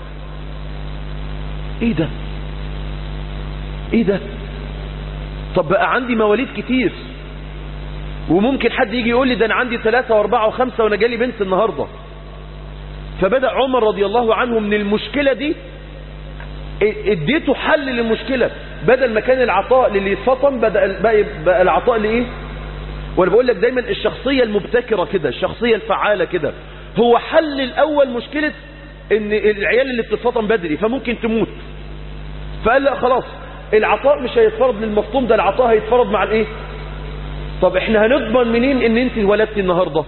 إيه ده إيه ده طب بقى عندي مواليد كتير وممكن حد يجي يقول لي ده أنا عندي ثلاثة وأربعة وخمسة وأنا جالي بنت النهاردة فبدأ عمر رضي الله عنه من المشكلة دي اديته حل للمشكلة بدل ما كان العطاء للي يتفطن بدأ بقى, بقى العطاء لإيه وانا بقول لك دايما الشخصية المبتكرة كده الشخصية الفعالة كده هو حل الأول مشكلة ان العيال اللي بتتفطن بدري فممكن تموت فقال لا خلاص العطاء مش هيتفرض للمفطوم ده العطاء هيتفرض مع الايه طب احنا هنضمن منين ان انت ولدتي النهاردة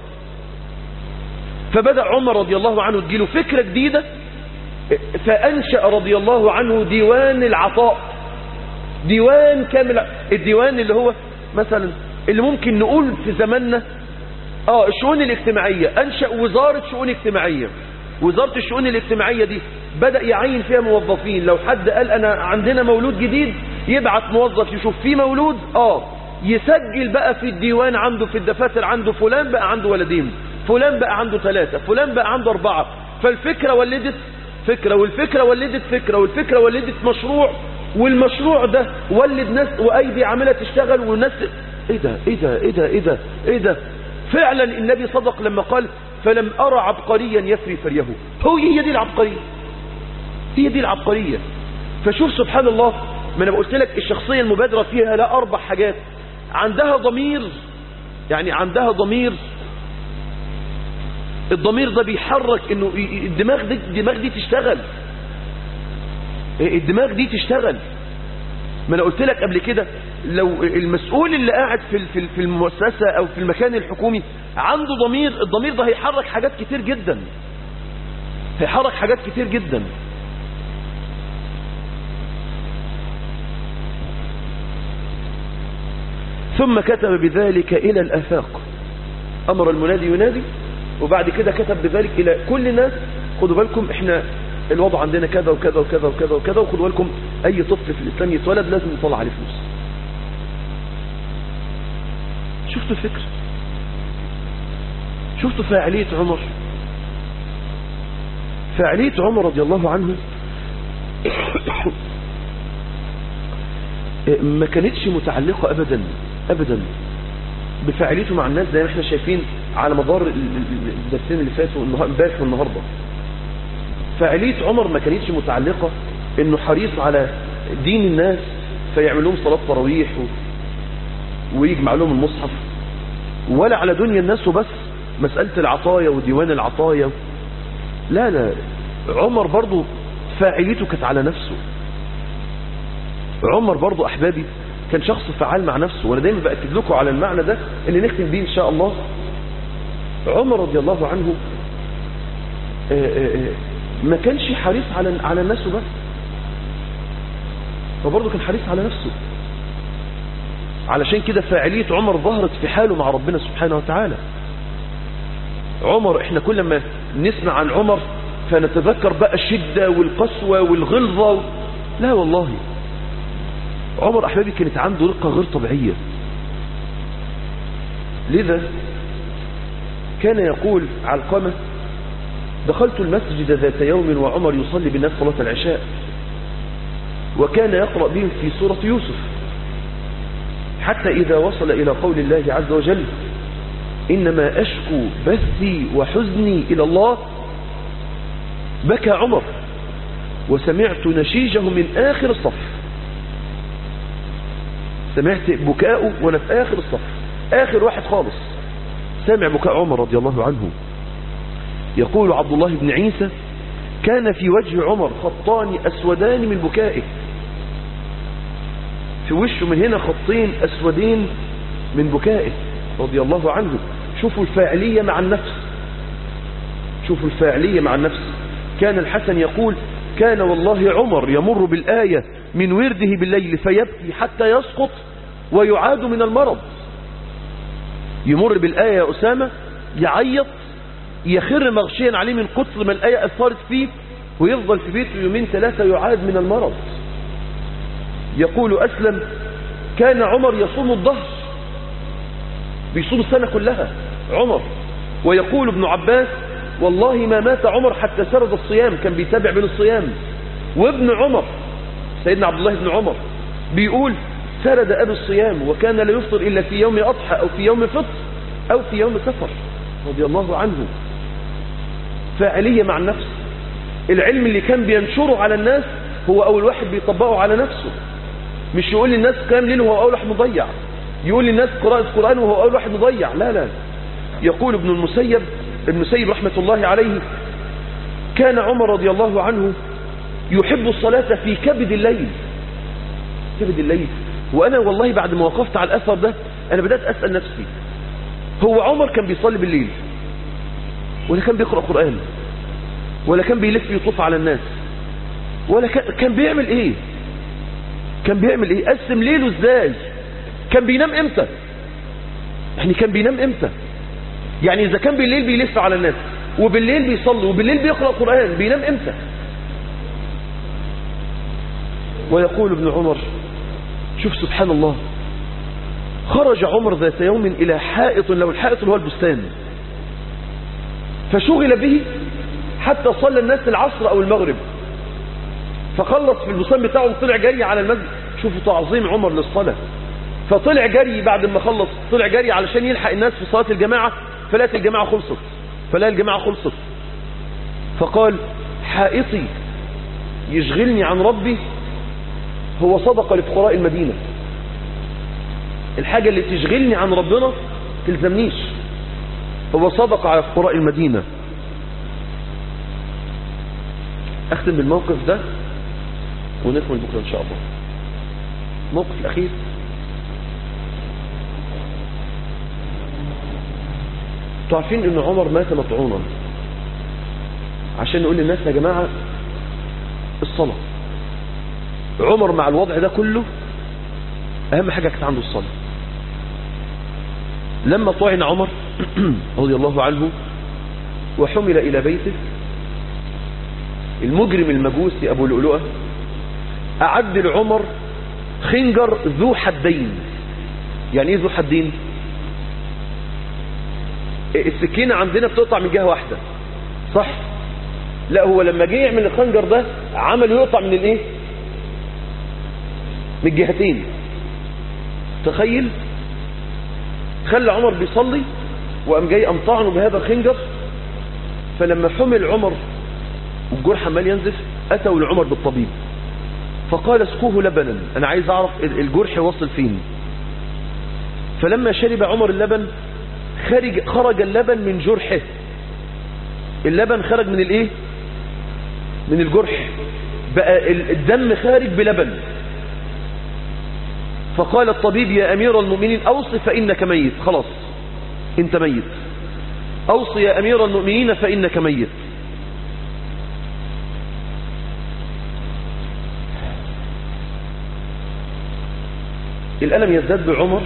فبدأ عمر رضي الله عنه تجيله فكرة جديدة فأنشأ رضي الله عنه ديوان العطاء ديوان كامل الديوان اللي هو مثلا اللي ممكن نقول في زماننا اه الشؤون الاجتماعية أنشأ وزارة شؤون اجتماعية وزارة الشؤون الاجتماعية دي بدأ يعين فيها موظفين لو حد قال أنا عندنا مولود جديد يبعت موظف يشوف فيه مولود اه يسجل بقى في الديوان عنده في الدفاتر عنده فلان بقى عنده ولدين فلان بقى عنده ثلاثة فلان بقى عنده أربعة فالفكرة ولدت فكرة والفكرة ولدت فكرة والفكرة ولدت مشروع والمشروع ده ولد ناس وأيدي عاملة تشتغل وناس ايه ده ايه ده ايه ده ايه ده ايه ده فعلا النبي صدق لما قال فلم أرى عبقريا يفري فريه هو هي دي العبقرية هي دي العبقرية فشوف سبحان الله ما انا قلت لك الشخصية المبادرة فيها لا أربع حاجات عندها ضمير يعني عندها ضمير الضمير ده بيحرك انه الدماغ دي الدماغ دي تشتغل الدماغ دي تشتغل ما انا قلت لك قبل كده لو المسؤول اللي قاعد في في في المؤسسة او في المكان الحكومي عنده ضمير الضمير ده هيحرك حاجات كتير جدا هيحرك حاجات كتير جدا ثم كتب بذلك إلى الآفاق أمر المنادي ينادي وبعد كده كتب بذلك إلى كل الناس خدوا بالكم احنا الوضع عندنا كذا وكذا وكذا وكذا وكذا وخدوا بالكم أي طفل في الإسلام يتولد لازم يطلع عليه فلوس شفتوا الفكر شفتوا فاعلية عمر فاعلية عمر رضي الله عنه ما كانتش متعلقة أبدا أبدا بفاعليته مع الناس زي ما احنا شايفين على مدار الدرسين اللي فاتوا امبارح والنهارده فاعلية عمر ما كانتش متعلقة انه حريص على دين الناس فيعمل لهم صلاة تراويح و... ويجمع لهم المصحف ولا على دنيا الناس وبس مسألة العطايا وديوان العطايا لا لا عمر برضو فاعليته كانت على نفسه عمر برضو أحبابي كان شخص فعال مع نفسه وأنا دايما بأكد لكم على المعنى ده اللي نختم بيه إن شاء الله عمر رضي الله عنه آآ آآ ما كانش حريص على على الناس بس فبرضه كان حريص على نفسه علشان كده فاعلية عمر ظهرت في حاله مع ربنا سبحانه وتعالى عمر احنا كل ما نسمع عن عمر فنتذكر بقى الشدة والقسوة والغلظة لا والله عمر أحبابي كانت عنده رقة غير طبيعية لذا كان يقول علقمة دخلت المسجد ذات يوم وعمر يصلي بالناس صلاة العشاء وكان يقرأ بهم في سورة يوسف حتى إذا وصل إلى قول الله عز وجل إنما أشكو بثي وحزني إلى الله بكى عمر وسمعت نشيجه من آخر الصف سمعت بكاءه وأنا في آخر الصف آخر واحد خالص سامع بكاء عمر رضي الله عنه يقول عبد الله بن عيسى كان في وجه عمر خطان أسودان من بكائه في وشه من هنا خطين أسودين من بكائه رضي الله عنه شوفوا الفاعلية مع النفس شوفوا الفاعلية مع النفس كان الحسن يقول كان والله عمر يمر بالآية من ورده بالليل فيبكي حتى يسقط ويعاد من المرض يمر بالآية يا أسامة يعيط يخر مغشيا عليه من كتر ما الآية أثرت فيه ويفضل في بيته يومين ثلاثة يعاد من المرض يقول أسلم كان عمر يصوم الظهر بيصوم السنة كلها عمر ويقول ابن عباس والله ما مات عمر حتى سرد الصيام كان بيتابع بين الصيام وابن عمر سيدنا عبد الله بن عمر بيقول سرد أبي الصيام وكان لا يفطر إلا في يوم أضحى أو في يوم فطر أو في يوم سفر رضي الله عنه فاعلية مع النفس العلم اللي كان بينشره على الناس هو أول واحد بيطبقه على نفسه مش يقول للناس كام ليل وهو أول واحد مضيع يقول للناس قراءة قرآن وهو أول واحد مضيع لا لا يقول ابن المسيب المسيب رحمة الله عليه كان عمر رضي الله عنه يحب الصلاة في كبد الليل كبد الليل وأنا والله بعد ما وقفت على الأثر ده أنا بدأت أسأل نفسي هو عمر كان بيصلي بالليل ولا كان بيقرأ قرآن ولا كان بيلف يطوف على الناس ولا كان, كان بيعمل ايه كان بيعمل ايه قسم ليله ازاي كان بينام امتى يعني كان بينام امتى يعني اذا كان بالليل بيلف على الناس وبالليل بيصلي وبالليل بيقرأ قرآن بينام امتى ويقول ابن عمر شوف سبحان الله خرج عمر ذات يوم إلى حائط له الحائط اللي هو البستان فشغل به حتى صلى الناس العصر أو المغرب فخلص في البستان بتاعه وطلع جري على المسجد شوفوا تعظيم عمر للصلاة فطلع جري بعد ما خلص طلع جري علشان يلحق الناس في صلاة الجماعة فلقت الجماعة خلصت فلقى الجماعة خلصت فقال حائطي يشغلني عن ربي هو صدقة لفقراء المدينة الحاجة اللي تشغلني عن ربنا تلزمنيش هو صدقة على فقراء المدينة اختم بالموقف ده ونكمل بكرة ان شاء الله الموقف الاخير تعرفين ان عمر مات مطعونا عشان نقول للناس يا جماعة الصلاة عمر مع الوضع ده كله اهم حاجة كانت عنده الصلاة لما طعن عمر رضي الله عنه وحمل الى بيته المجرم المجوسي ابو لؤلؤة اعد لعمر خنجر ذو حدين يعني ايه ذو حدين السكينة عندنا بتقطع من جهة واحدة صح لا هو لما جه يعمل الخنجر ده عمله يقطع من الايه من الجهتين تخيل خلى عمر بيصلي وقام جاي قام طعنه بهذا الخنجر فلما حمل عمر والجرح عمال ينزف اتوا لعمر بالطبيب فقال اسقوه لبنا انا عايز اعرف الجرح وصل فين فلما شرب عمر اللبن خرج خرج اللبن من جرحه اللبن خرج من الايه من الجرح بقى الدم خارج بلبن فقال الطبيب يا أمير المؤمنين أوصي فإنك ميت خلاص انت ميت أوصي يا أمير المؤمنين فإنك ميت الألم يزداد بعمر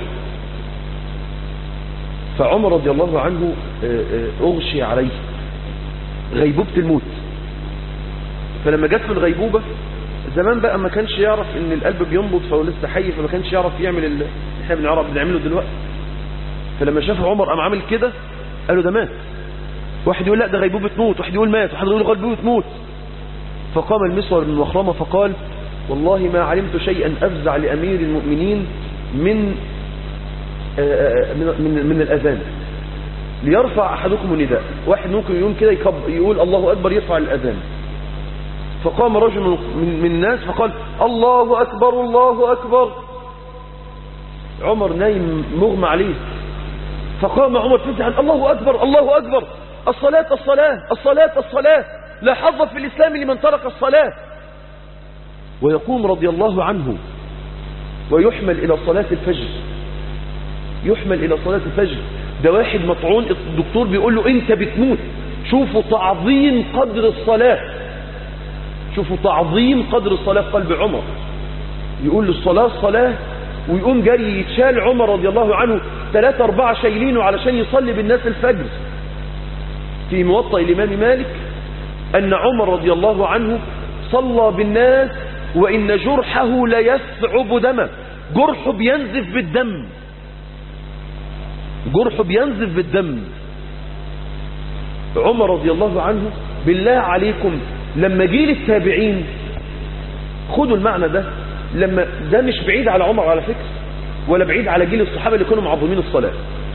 فعمر رضي الله عنه أغشي عليه غيبوبة الموت فلما جت في الغيبوبة زمان بقى ما كانش يعرف ان القلب بينبض فهو لسه حي فما كانش يعرف يعمل اللي احنا بنعرف بنعمله دلوقتي فلما شاف عمر قام عامل كده قالوا ده مات واحد يقول لا ده غيبوبة موت واحد يقول مات واحد يقول غيبوبة موت فقام المسور بن مخرمة فقال والله ما علمت شيئا أفزع لأمير المؤمنين من من من الأذان ليرفع أحدكم النداء واحد ممكن يقوم كده يقول الله أكبر يرفع الأذان فقام رجل من, من الناس فقال الله أكبر الله أكبر عمر نايم مغمى عليه فقام عمر فزعا الله أكبر الله أكبر الصلاة الصلاة الصلاة الصلاة لا حظ في الإسلام لمن ترك الصلاة ويقوم رضي الله عنه ويحمل إلى صلاة الفجر يحمل إلى صلاة الفجر ده واحد مطعون الدكتور بيقول له انت بتموت شوفوا تعظيم قدر الصلاة شوفوا تعظيم قدر الصلاة في قلب عمر يقول له الصلاة الصلاة ويقوم جري يتشال عمر رضي الله عنه ثلاثة أربعة شايلينه علشان يصلي بالناس الفجر في موطأ الإمام مالك أن عمر رضي الله عنه صلى بالناس وإن جرحه ليسعب دمه جرحه بينزف بالدم جرحه بينزف بالدم عمر رضي الله عنه بالله عليكم لما جيل التابعين خدوا المعنى ده لما ده مش بعيد على عمر على فكرة ولا بعيد على جيل الصحابة اللي كانوا معظمين الصلاة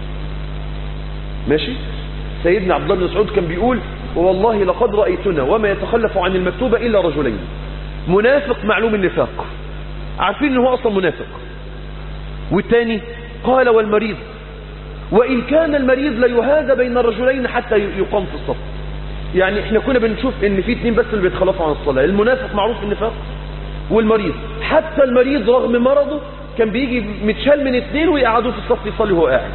ماشي سيدنا عبد الله بن مسعود كان بيقول والله لقد رأيتنا وما يتخلف عن المكتوبة إلا رجلين منافق معلوم النفاق عارفين ان هو اصلا منافق والتاني قال والمريض وإن كان المريض ليهذا بين الرجلين حتى يقام في الصف يعني احنا كنا بنشوف ان في اتنين بس اللي بيتخلفوا عن الصلاة المنافق معروف النفاق والمريض حتى المريض رغم مرضه كان بيجي متشال من اتنين ويقعدوه في الصف يصلي وهو قاعد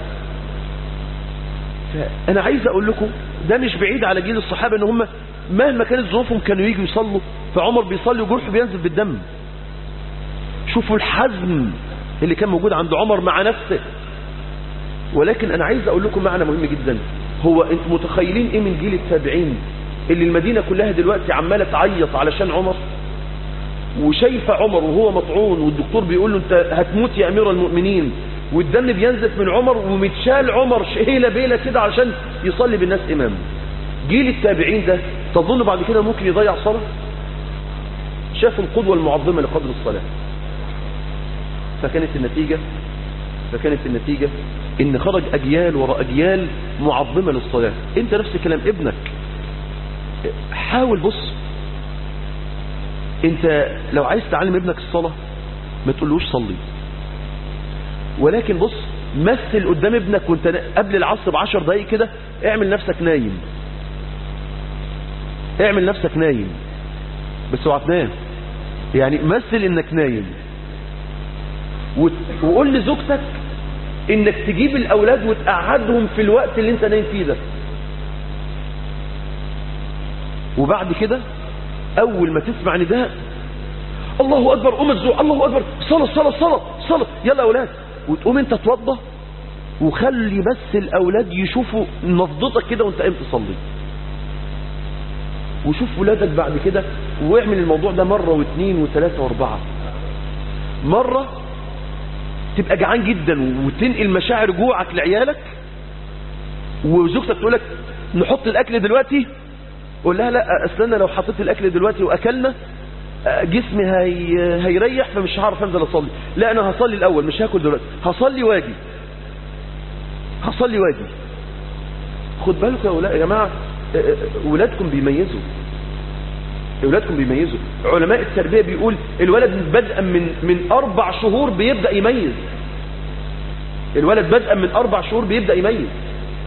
فانا عايز اقول لكم ده مش بعيد على جيل الصحابة ان هم مهما كانت ظروفهم كانوا يجوا يصلوا فعمر بيصلي وجرحه بينزل بالدم شوفوا الحزم اللي كان موجود عند عمر مع نفسه ولكن انا عايز اقول لكم معنى مهم جدا هو انتم متخيلين ايه من جيل التابعين اللي المدينة كلها دلوقتي عمالة تعيط علشان عمر وشايفة عمر وهو مطعون والدكتور بيقول له انت هتموت يا امير المؤمنين والدم بينزف من عمر ومتشال عمر شهيلة بيلة كده علشان يصلي بالناس امام جيل التابعين ده تظن بعد كده ممكن يضيع صلاة شاف القدوة المعظمة لقدر الصلاة فكانت النتيجة فكانت النتيجة ان خرج اجيال وراء اجيال معظمة للصلاة انت نفس الكلام ابنك حاول بص انت لو عايز تعلم ابنك الصلاة ما تقولوش صلي ولكن بص مثل قدام ابنك وانت قبل العصر بعشر دقايق كده اعمل نفسك نايم اعمل نفسك نايم بس اوعى تنام يعني مثل انك نايم وقول لزوجتك انك تجيب الاولاد وتقعدهم في الوقت اللي انت نايم فيه ده وبعد كده اول ما تسمع نداء الله اكبر قوم الزوج الله اكبر صلاه صلاه صلاه صلاه يلا يا اولاد وتقوم انت توضى وخلي بس الاولاد يشوفوا نفضتك كده وانت قايم تصلي وشوف ولادك بعد كده واعمل الموضوع ده مرة واثنين وثلاثة واربعة مرة تبقى جعان جدا وتنقل مشاعر جوعك لعيالك وزوجتك تقول لك نحط الاكل دلوقتي قول لها لا اصل انا لو حطيت الاكل دلوقتي واكلنا جسمي هي... هيريح فمش هعرف انزل اصلي لا انا هصلي الاول مش هاكل دلوقتي هصلي واجي هصلي واجي خد بالكم يا ولاد يا جماعه ولادكم بيميزوا اولادكم بيميزوا علماء التربيه بيقول الولد بدءا من من اربع شهور بيبدا يميز الولد بدءا من اربع شهور بيبدا يميز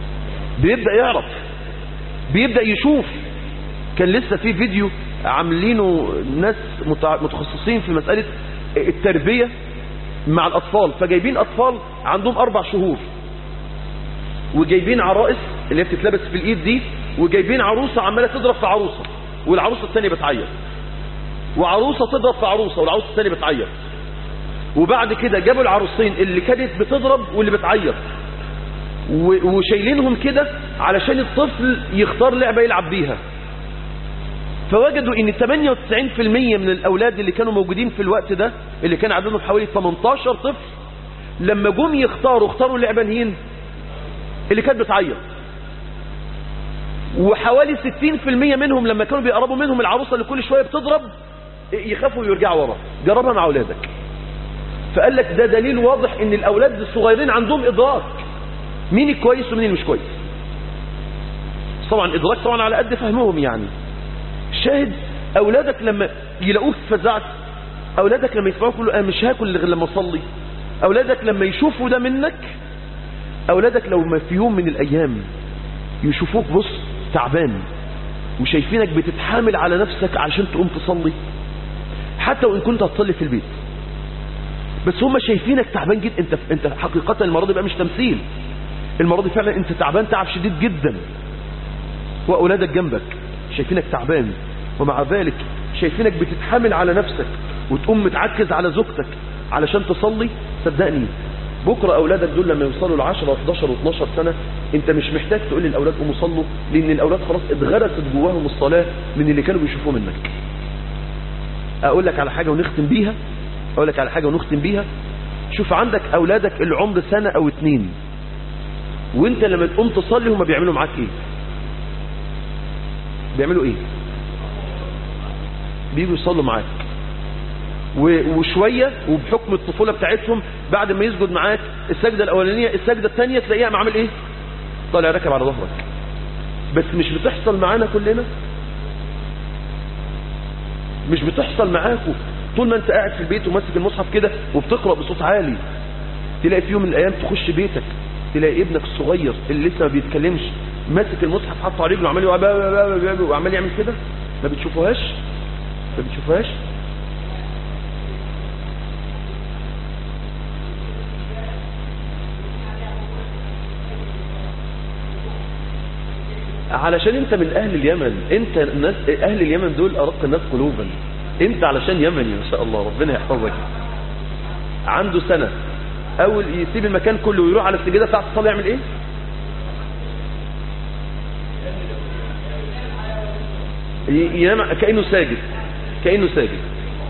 بيبدأ يعرف بيبدأ يشوف كان لسه في فيديو عاملينه ناس متع- متخصصين في مسألة التربية مع الأطفال فجايبين أطفال عندهم أربع شهور وجايبين عرائس اللي هي بتتلبس في الإيد دي وجايبين عروسة عمالة تضرب في عروسة والعروسة الثانية بتعيط وعروسة تضرب في عروسة والعروسة الثانية بتعيط وبعد كده جابوا العروسين اللي كانت بتضرب واللي بتعيط و- وشايلينهم كده علشان الطفل يختار لعبة يلعب بيها فوجدوا ان 98% من الاولاد اللي كانوا موجودين في الوقت ده اللي كان عددهم حوالي 18 طفل لما جم يختاروا اختاروا لعبة مين اللي كانت بتعيط وحوالي 60% منهم لما كانوا بيقربوا منهم العروسة اللي كل شوية بتضرب يخافوا ويرجعوا ورا جربها مع اولادك فقال لك ده دليل واضح ان الاولاد الصغيرين عندهم ادراك مين الكويس ومين اللي مش كويس طبعا ادراك طبعا على قد فهمهم يعني شاهد اولادك لما يلاقوك فزعت اولادك لما يسمعوك يقولوا انا مش هاكل غير لما اصلي اولادك لما يشوفوا ده منك اولادك لو ما في يوم من الايام يشوفوك بص تعبان وشايفينك بتتحامل على نفسك علشان تقوم تصلي حتى وان كنت هتصلي في البيت بس هم شايفينك تعبان جدا انت انت حقيقه المره دي بقى مش تمثيل المره دي فعلا انت تعبان تعب شديد جدا واولادك جنبك شايفينك تعبان ومع ذلك شايفينك بتتحامل على نفسك وتقوم متعكز على زوجتك علشان تصلي صدقني بكره اولادك دول لما يوصلوا ل 10 و11 و12 سنه انت مش محتاج تقول للاولاد قوموا صلوا لان الاولاد خلاص اتغرست جواهم الصلاه من اللي كانوا بيشوفوه منك اقول لك على حاجه ونختم بيها اقول لك على حاجه ونختم بيها شوف عندك اولادك العمر سنه او اتنين وانت لما تقوم تصلي هم بيعملوا معاك ايه بيعملوا ايه بيجوا يصلوا معاك و- وشوية وبحكم الطفولة بتاعتهم بعد ما يسجد معاك السجدة الأولانية السجدة الثانية تلاقيه قام عامل ايه طالع راكب على ظهرك بس مش بتحصل معانا كلنا مش بتحصل معاكم طول ما انت قاعد في البيت وماسك المصحف كده وبتقرأ بصوت عالي تلاقي في يوم من الايام تخش بيتك تلاقي ابنك الصغير اللي لسه ما بيتكلمش ماسك المصحف حاطه على رجله وعمال يقع- با- با- با- با- وعمال يعمل كده ما بتشوفوهاش ما بتشوفوهاش علشان انت من اهل اليمن انت الناس اهل اليمن دول ارق الناس قلوبا انت علشان يمني ما شاء الله ربنا يحفظك عنده سنة اول يسيب المكان كله ويروح على السجادة بتاعت الصلاة يعمل ايه ي- ينام كأنه ساجد كأنه ساجد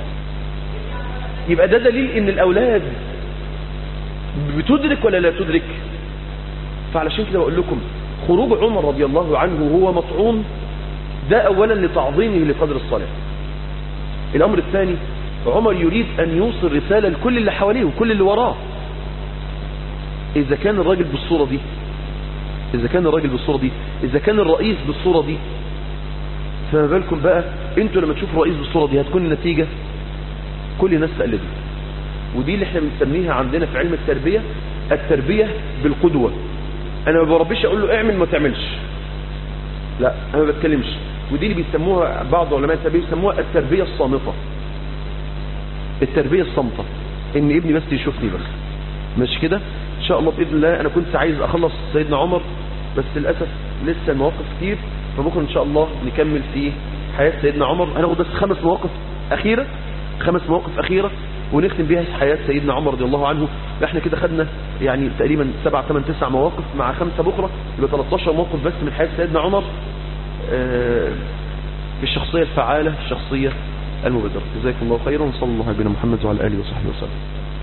يبقى ده دليل ان الاولاد بتدرك ولا لا تدرك فعلشان كده بقول لكم خروج عمر رضي الله عنه وهو مطعون ده اولا لتعظيمه لقدر الصلاة الامر الثاني عمر يريد ان يوصل رسالة لكل اللي حواليه وكل اللي وراه اذا كان الراجل بالصورة دي اذا كان الراجل بالصورة دي اذا كان الرئيس بالصورة دي فما بالكم بقى انتوا لما تشوفوا الرئيس بالصورة دي هتكون النتيجة كل الناس تقلده ودي اللي احنا بنسميها عندنا في علم التربية التربية بالقدوة انا ما بربيش اقول له اعمل ما تعملش لا انا ما بتكلمش ودي اللي بيسموها بعض علماء التربية بيسموها التربية الصامتة التربية الصامتة ان ابني بس يشوفني بس مش كده ان شاء الله باذن الله انا كنت عايز اخلص سيدنا عمر بس للاسف لسه المواقف كتير فبكره ان شاء الله نكمل في حياة سيدنا عمر هناخد بس خمس مواقف اخيرة خمس مواقف اخيرة ونختم بيها حياة سيدنا عمر رضي الله عنه احنا كده خدنا يعني تقريبا سبع ثمان تسع مواقف مع خمسة بكرة يبقى 13 موقف بس من حياة سيدنا عمر آه، في الشخصية الفعالة الشخصية المبادرة جزاكم الله خيرا وصلى الله على نبينا محمد وعلى آله وصحبه وسلم